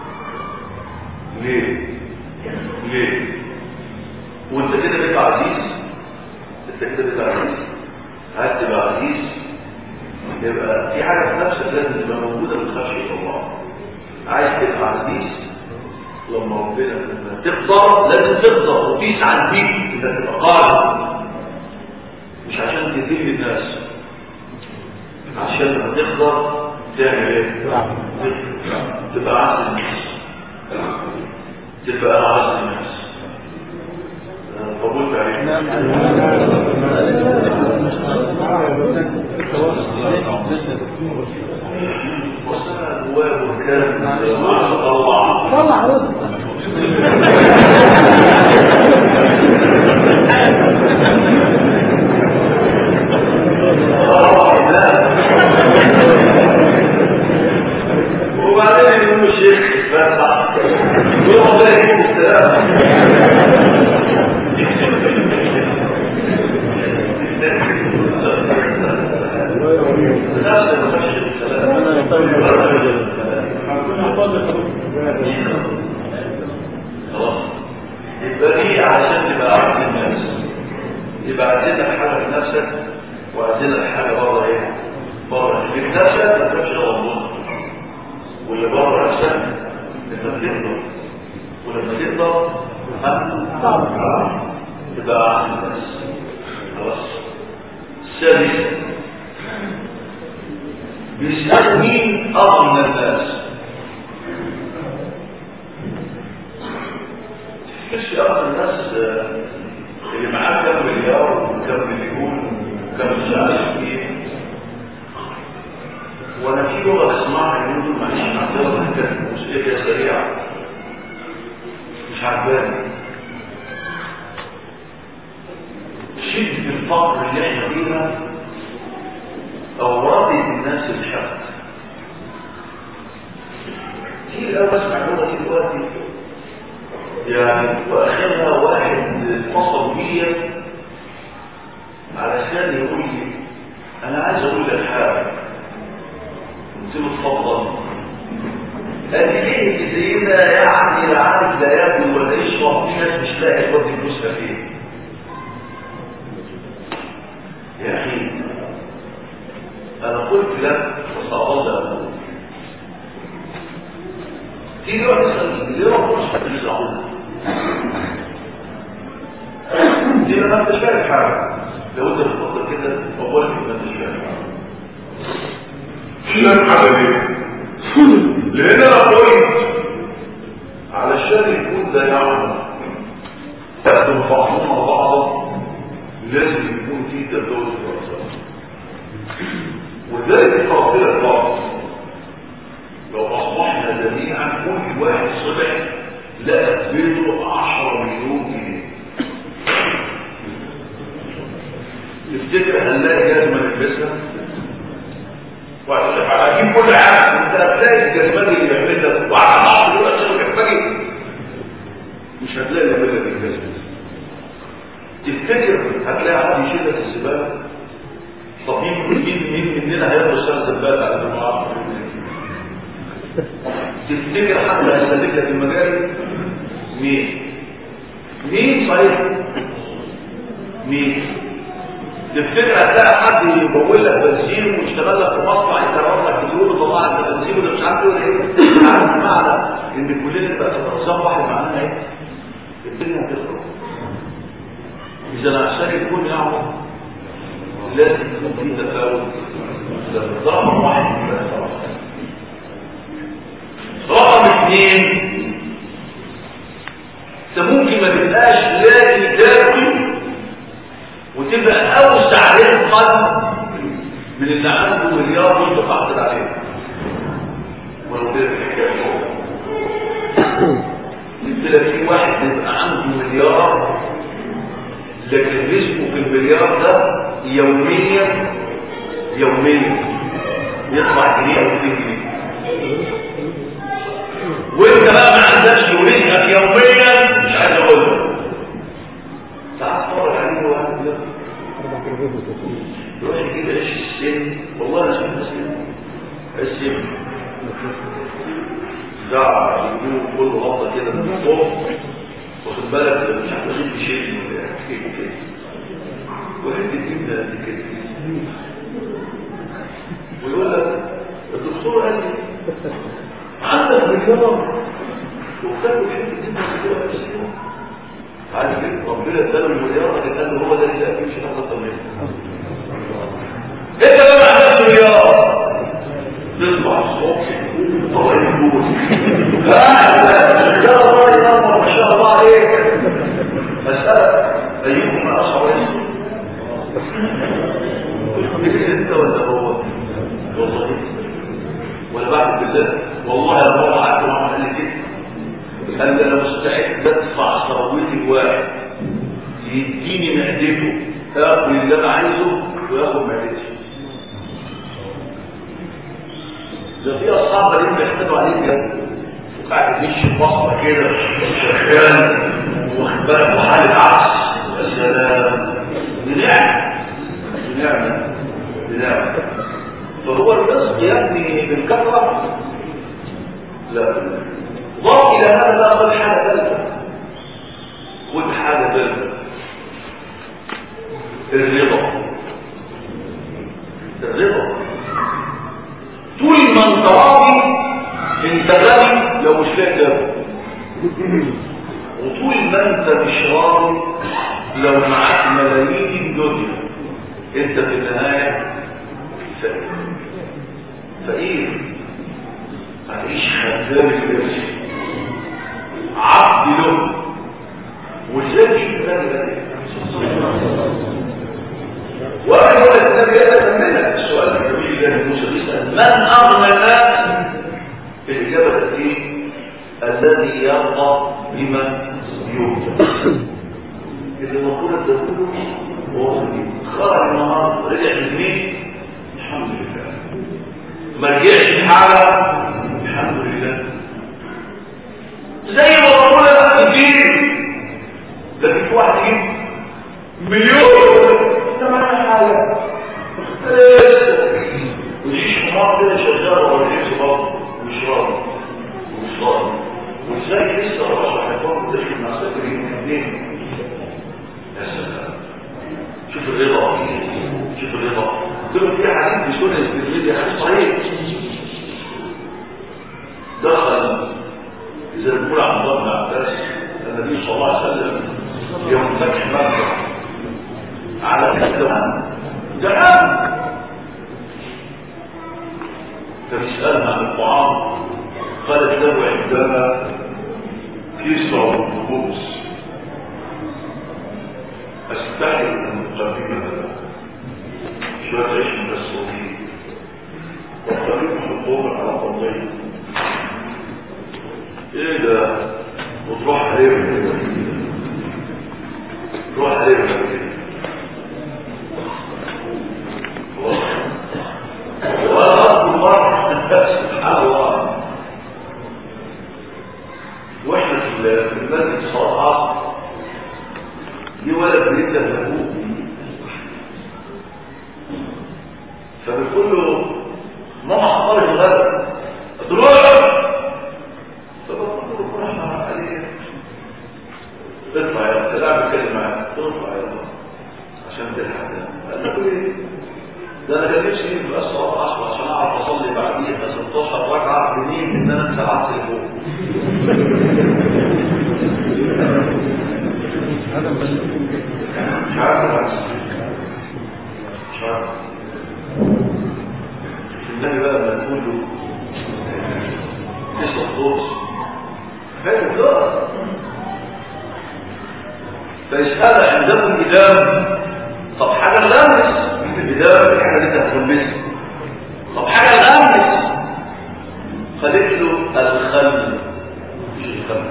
ليه ليه وانت كده بقى عزيز انت كده بقى عزيز عايز تبقى عزيز يبقى في حاجه في نفسك لازم تبقى موجوده من خشيه الله عايز تبقى عزيز لما ربنا لما تقدر لازم تقدر وتسعى بيك انك تبقى قادر مش عشان تذل الناس عشان لما تقدر تعمل ايه تبقى عز الناس تبقى عز الناس قبول عليك وصل جواه بركان طلع طلع رزق وبعدين يقول الشيخ فتح يقول ربنا يجيب السلام نفس المخشب السلام خلاص يبقى دي عشان تبقى عبد الناس يبقى عايزين لك حاجه في نفسك وعايزين لك حاجه بره ايه؟ بره اللي في نفسك ما تبقاش غلطان واللي بره نفسك انت بتقدر ولما تقدر ها؟ تبقى عبد الناس خلاص السادس بيسأل مين أغنى الناس مش أكثر الناس اللي معاه كم مليار وكم مليون وكم مش عارف ايه وانا في لغه بسمعها اليومين دول معلش معذره كانت موسيقيه سريعه مش عجباني شدة الفقر اللي احنا فيها أورطت الناس الحقد كتير قوي بسمع اللغة دي دلوقتي يعني واخرها واحد اتصل بيا علشان يقول لي انا عايز اقول لك حاجه قلت له اتفضل قال لي ليه اللي زينا يعني لا عارف لا ياكل ولا يشرب في ناس مش لاقي تودي فلوسها فين يا اخي انا قلت لك وسأظل اقول تيجي واحد يسأل ليه ربنا سبحانه وتعالى دي ما انتش فاهم حاجه لو انت بتفكر كده اول ما انتش فاهم فاهم حاجه ليه لان انا قلت علشان يكون ده يعمل تخدم بعضنا بعضا لازم يكون في تداول الدراسات ولذلك قافله بعض لو اصبحنا جميعا كل واحد صبح لقى في بيته 10 مليون جنيه تفتكر هنلاقي جزمه نلبسها وهتجيب كل حاجه انت هتلاقي الجزمات اللي بيعملها واحد عشر دلوقتي عشان كفايه مش هتلاقي اللي بيعملها الجزمه تفتكر هتلاقي حد يشيل لك الزباله طب مين مين مين مننا هياخد سنه زباله على المعارف تفتكر حد هيسلك لك المجاري مين مين صحيح مين تفتكر هتلاقي حد يبول لك بنزين ويشتغل لك في مصنع يكرر لك بتقول وطلع لك بنزين ولا مش عارف ايه ايه عارف معنى ان كلنا نبقى في نظام واحد معناها ايه الدنيا هتخرب اذا عشان يكون يعمل لازم يكون في تفاوت رقم واحد رقم اثنين انت ممكن ما تبقاش لاقي تاكل وتبقى اوسع رزقا من اللي عنده مليار وانت قاعد عليه ولو كده الحكايه انت في واحد يبقى عنده مليار لكن رزقه في المليار ده يوميا يوميا يطلع جنيه او 2 جنيه وانت بقى ما عندكش ورزقك يوميا مش عايز اقول لك تعال اتفرج عليه واحد يروح يجيب عيش السن والله انا شفت السن عيش السن زعر يجيبوه كله غلطه كده من فوق واخد بالك مش عارف اجيب شيء كده وحته الجبنه قد كده ويقول لك الدكتور قال لي عندك مليار وبتاكل حته جبنه كده في السنه عارف كده ربنا اداله المليار لكن قال له هو ده اللي اكل مش هتاخد منه انت بقى ما عندكش مليار تصبح الصبح طبعا يقول لا يا الله ينور ما شاء الله عليك مسألة أيهما أصعب اسم انت ولا هو والله ولا بعد بالله والله يا الله قعدت مع قال لي كده قال لي انا مستعد ادفع ثروتي الواحد يديني معدته اكل اللي انا عايزه وياخد معدتي ده في اصحاب اللي بيحتاجوا عليك كده وقاعد يمشي بصمه كده شغال واخد بالك وحاله عكس يا سلام بنعمه بنعمه بنعمه فهو الرزق يعني بالكثره لا ضاف الى هذا بقى خد حاجه ثالثه خد حاجه ثالثه الرضا الرضا طول ما انت راضي انت غني لو مش لاقي تاكل وطول ما انت مش راضي لو معاك ملايين الدنيا انت في النهايه فقير فقير هتعيش خدام النفس عبد له بداية منها السؤال الجميل اللي موسى بيسأل من أغنى الناس الإجابة إيه؟ الذي يرضى بما يوجد اللي المفروض ده كله هو خرج النهارده رجع للبيت الحمد لله ما رجعش حاجه الحمد لله زي ما ربنا يجيب ده في واحد يجيب مليون ده معنى حاجه ويعيش حمار كده شغال ولا يعيش برضه ومش راضي ومش راضي وازاي لسه الرشح هيكون داخل مع سكرين اثنين يا سلام شوف الرضا شوف الرضا قلت له في حديث بسنة الترمذي حديث صحيح دخل إذا نقول عن الله بن عباس النبي صلى الله عليه وسلم يوم فتح مكة على الإسلام جعان فبيسألها عن الطعام قالت له عندها كسرى والخبز استحي ان اقدمها له شويه عيش مكسرين وقريب حطوهم على طبيعي ايه ده وتروح عليهم كده تروح عليهم كده وأخذ مرة سبحان الله واحنا في المسجد صلاة عصر دي ولد بيبدأ لابوه فبيقول له ماما حضرت الغدا تروح فبقول له روح عليه اطلع يا انت لا بتكلم معاك اطلع يا عشان تلحق قال له ايه ده انا كان نفسي في الصلاه العصر عشان اعرف اصلي بعديها 16 ركعه بنين ان انا انسى العصر فوق هذا بس مش عارف العكس مش عارف النبي بقى لما تقول له تسلق صوت فاهم الدار فيسأل عندكم إدام طب حاجة غامس الإدام الحاجة اللي انت هتلبسها طب حاجة غامس قالت له الخل مش الخل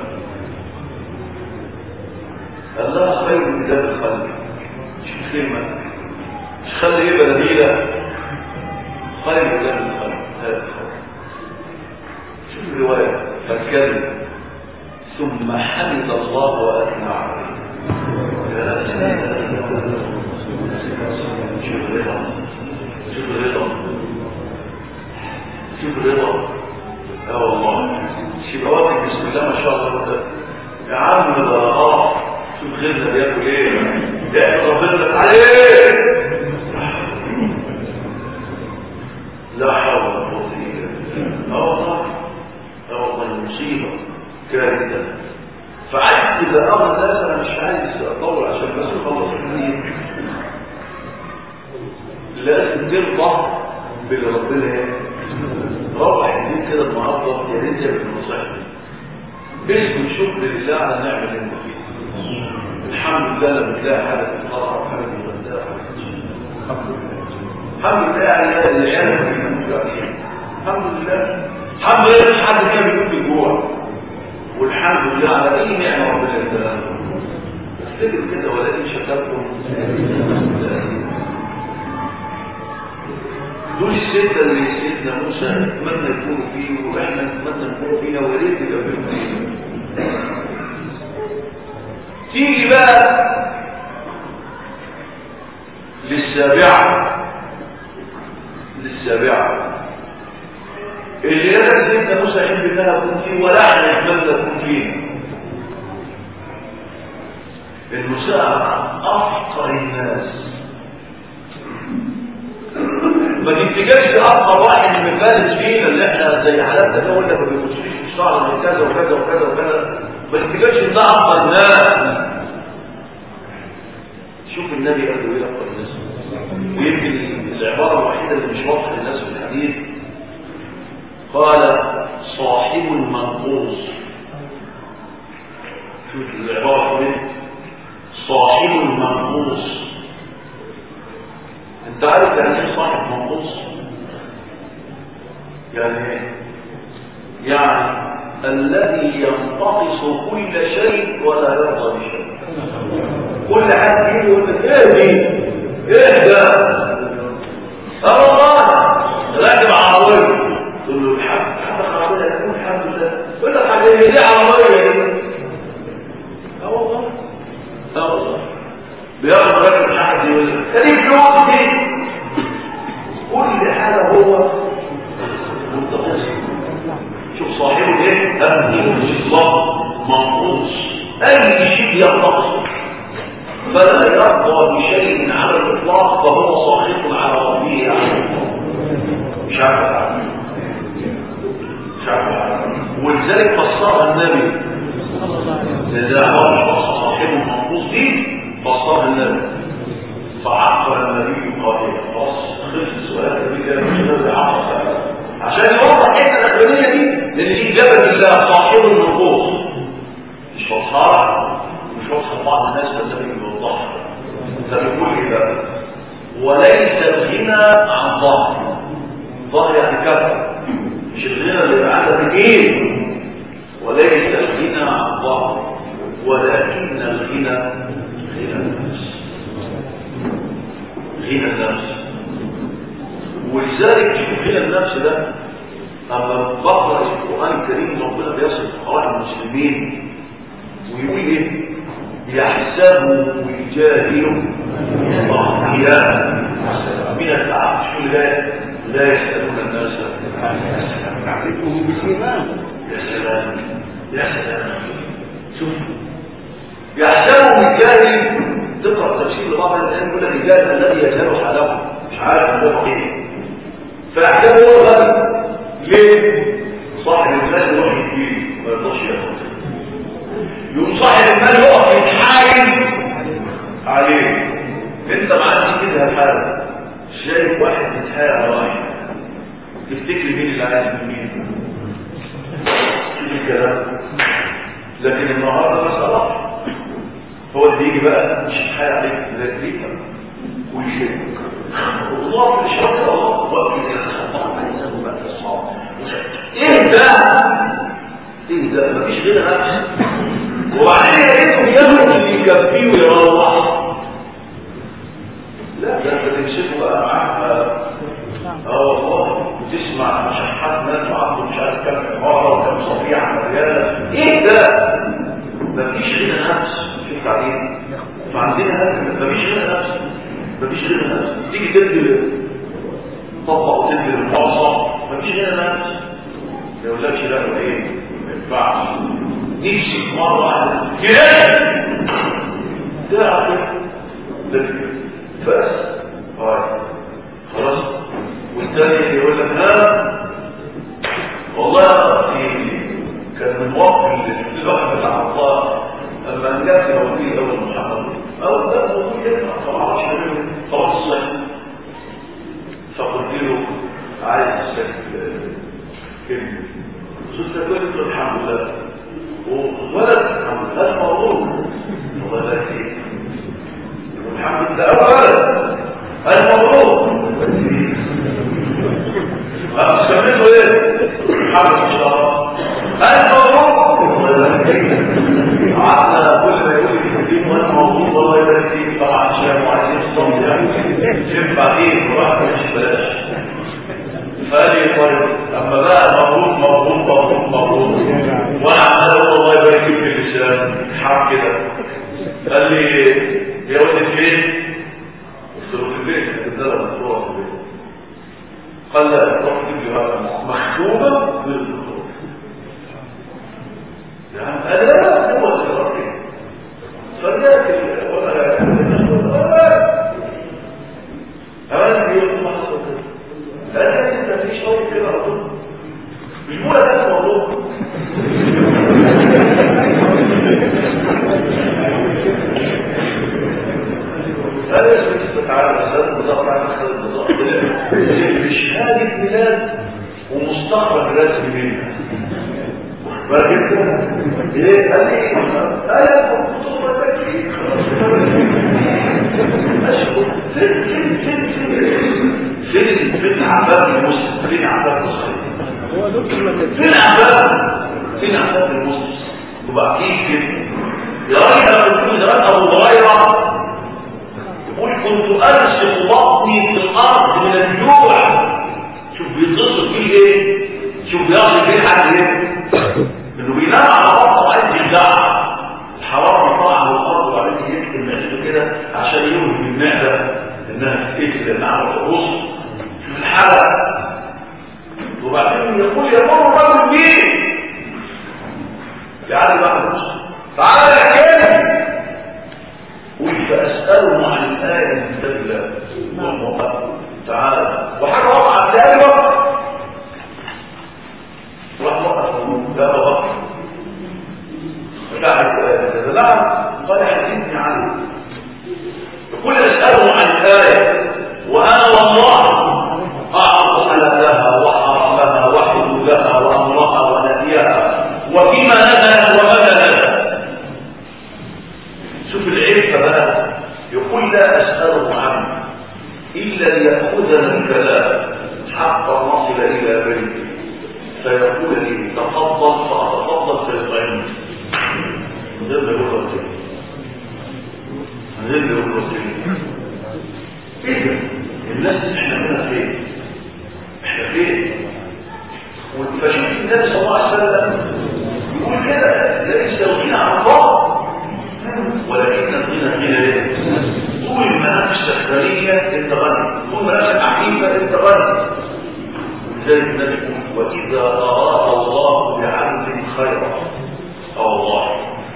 قال لها خير من كتاب الخل مش كلمة مش خل ايه بلديلة خير من كتاب الخل هذا الخل شوف الرواية فاتكلم ثم حمد الله وأثنى عليه يا سلام. شوف الرضا شوف الرضا شوف الرضا اه والله شبابك بسم الله ما شاء الله ده يا عم ده اه شوف غيرنا بياكل ايه ده ربنا لك عليه لا حول ولا قوه الا بالله اه والله اه والله مصيبه كارثه فعايز اذا امر الناس انا مش عايز اطول عشان بس اخلص الحديث لازم ترضى باللي ربنا ايه روح الدين كده النهارده يا ريت يا ابن نصيحتي باسم الشكر لله على النعمه اللي انت فيها الحمد لله لما تلاقي حاجه تتقرع وحاجه تتغدى الحمد لله على العيال الحمد لله الحمد لله مش حد كان بيقول في الجوع والحمد لله على اي نعمه ربنا اداها افتكر كده ولئن شكرتم دول الستة اللي سيدنا موسى نتمنى يكونوا فيه واحنا نتمنى نكون فينا ويا ريت يبقى فينا تيجي بقى للسابعة للسابعة اللي يدرس سيدنا موسى يحب انها تكون فيه ولا احنا نتمنى تكون فيه المساعدة أفقر الناس ما تفتكرش اكبر واحد من فارس فينا اللي احنا زي حالاتنا ده قلنا ما بيخشوش في الشعر من كذا وكذا وكذا وكذا ما تفتكرش ان ده اكبر الناس شوف النبي قال له ايه اكبر الناس ويمكن العباره الوحيده اللي مش واضحه للناس في الحديث قال صاحب المنقوص شوف العباره دي صاحب المنقوص انت عارف يعني ايه صاحب منقوص يعني ايه يعني الذي ينتقص كل شيء ولا يرضى بشيء كل حد يجي يقول لك ايه دي ايه ده اه والله راكب عربيه تقول له الحمد حدك عربيه يقول الحمد لله يقول لك حاجه دي عربيه دي اه والله اه والله بياخد راكب حد يقول لك دي فلوس دي كل حاجه هو منتقص شوف صاحبه ايه أهل الله منقوص أي شيء ينتقصه فلا يرضى بشيء على الإطلاق فهو صاحب على ربه على مش عارف مش عارف ولذلك فسرها النبي إذا هو صاحب منقوص دي فسرها النبي فعقل النبي قائلا خلاص خلص السؤال النبي كان مش لازم يعقل عشان يوضح الحته الاخرانيه دي لان دي جبل الله صاحب النقوص مش فصحى مش فصحى بعض الناس بتسمي بالوضح فبيقول ده وليس الغنى عن ظهر ظهر يعني كفر مش الغنى اللي يبقى عندك ايه وليس الغنى عن ظهر ولكن الغنى غنى النفس غنى النفس ولذلك غنى النفس ده اما بقرا القران الكريم ربنا بيصف فقراء المسلمين ويقول ايه يحسبوا الجاهل ضحيا من التعب شو لا لا يسالون الناس يعرفهم بسيماهم يا سلام يا سلام شوف يحسبهم الجاهل تقرا تفسير لبعض الان يقول لك الجاهل الذي يجهل حاله مش عارف هو ايه فيحسبه هو غني ليه؟ صاحب المال يروح يديه ما يرضاش ياخد يقوم صاحب المال يقف يتحايل عليه انت معاك كده الحاله شايف واحد بيتحايل على واحد تفتكر مين اللي عايز من مين؟ شوف الكلام لكن النهارده مسألة هو اللي يجي بقى مش يتحايل عليك زي الريكة ويشيلك الله في الشرط الله وقت الله عايزه بقى في الصعب ايه ده ايه ده مفيش غير نفس وبعدين يجب ياخد اللي يكفيه ويروح لا ده انت تمسكه بقى معاك اه والله وتسمع مشحات ناس وعنده مش عارف كام عماره وكام صفيحه مليانه ايه ده مفيش غير نفس شوف بعدين فعندنا مفيش غير نفس مفيش غير نفس تيجي تدي طبق وتدي المعصى مفيش غير نفس ما يقولكش لا ولا ايه ما ينفعش نفسي مره واحده كده تعرف لكن بس هاي خلاص والتاني يقول لك ها والله في كان من وقت الوقت بتاع الله اما ان جاء في موضوع اول محمد او ده موضوع ينفع طبعا مش منه طبعا الصيف فقلت له عايز اسالك كلمه شفت كنت الحمد لله وولد الحمد لله موضوع والله لا كتير والحمد لله ولد الموضوع سميته ايه الحمد ان شاء الله الموضوع قعدنا كل ما يقول لي الدين وانا موجود والله يبارك فيك طبعا شاب وعايزين الصوت يعني شوف بعدين وراح مش بلاش فقال لي طيب اما بقى مبروك مبروك مبروك مبروك وانا عمال اقول الله يبارك فيك في اللسان حرام كده قال لي يا ولد فين؟ قلت له في البيت الدرجه مفتوحه في البيت قال لا روح تجي مكتوبه بالدكتور يعني قال لا هو الرقيق فجاءت ولا أنا بيقول ما حصل كده قال لي انت مفيش قوي كده على طول مش مولى ده الموضوع قال يا سيدي تعالى مثلا بالظبط على مثلا بالظبط بشهاده ميلاد ومستخرج رسمي منها فجبت ايه قال لي قال لي فين فين فين فين فين فين عباد المسلم فين عباد المسلم هو دكتور ما فين عباد فين عباد المسلم يبقى اكيد كده يا راجل لما تكون زمان ابو هريره يقول كنت ارسم بطني في الارض من الجوع شوف بيتصل فيه ايه شوف بيصل فيه حد ايه انه بينام على بطنه عايز يرجع الحراره طالعه من الارض وبعدين يكتب معدته كده عشان يوهم المعده انها تتقفل لان على الرص شوف الحاله وبعدين يقول يا ماما الراجل مين يعني بقى الرص تعالى احكي قل فاساله عن الايه من كتاب الله والمقام تعالى وحاجه وقعت تاني بقى راح وقف لا وقف لا قال حدثني عنه يقول اساله عن الايه وانا والله اعرف حلالها وحرمها وحدودها وامرها ونهيها وفيما نزل ومتى نزل شوف العفه بقى يقول لا اساله عنه الا لياخذنا الكلام حتى نصل الى بيته فيقول لي تفضل فاتفضل فيطعمني من غير ما يقول وسيله من غير ما يقول وسيله ايه ده الناس احنا هنا فين احنا فين فشوف النبي صلى الله عليه وسلم يقول كده ليس الغنى عن الله ولكن الغنى غنى ايه طول ما نفسك غنية انت غني طول ما نفسك عفيفة انت غني ولذلك النبي يقول واذا اراد الله بعبد خيرا او الله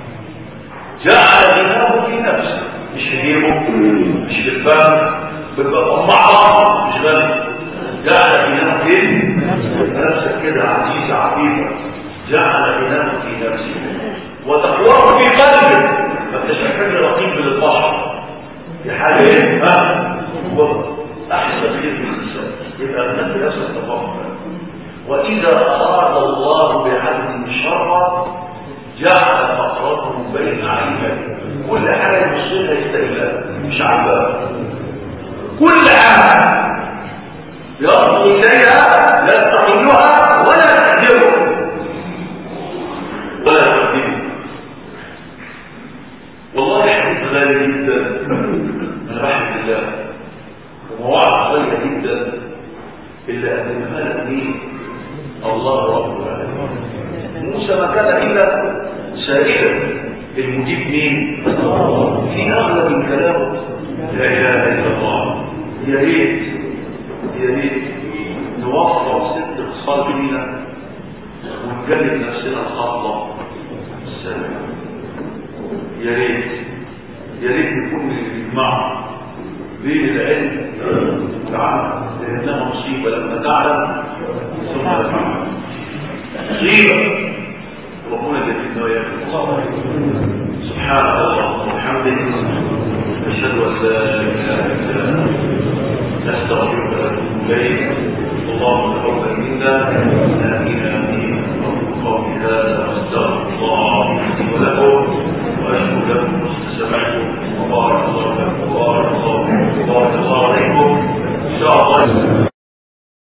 جعل غناه في نفسه مش في جيبه مش في الفم بالبقى مع مش غني جعل غناه في نفسك كده عزيزة عفيفة جعل غناه في نفسه وتقواه في قلبه ما انتش محتاج رقيب للبشر دي حاجه ايه ها هو احسن خير من الانسان يبقى الناس نفسك تفهم واذا اراد الله بعبد شرا جعل فقرته بين عينيه كل حاجه يبصلها يستغلها مش عباد كل حاجه يرضي اليها لا تحلها ولا تهدرها ولا تقدمها والله حديث غالي جدا من رحمة الله ومواعظ غالية جدا إلا أن لك مين الله رب العالمين موسى ما كان إلا سائلا المجيب مين في أغلب من كلامه لا إله إلا الله يا ريت يا ريت نوفر ست خصال فينا ونجلد نفسنا الخطوة السلام يا ريت يا ريت نكون نجمع بين العلم والعمل لانها مصيبه لما تعلم ثم تعمل مصيبه ربنا يجزينا وياك سبحان الله وبحمده اشهد ان لا اله الا انت نستغفرك ونتوب اليك اللهم تقبل منا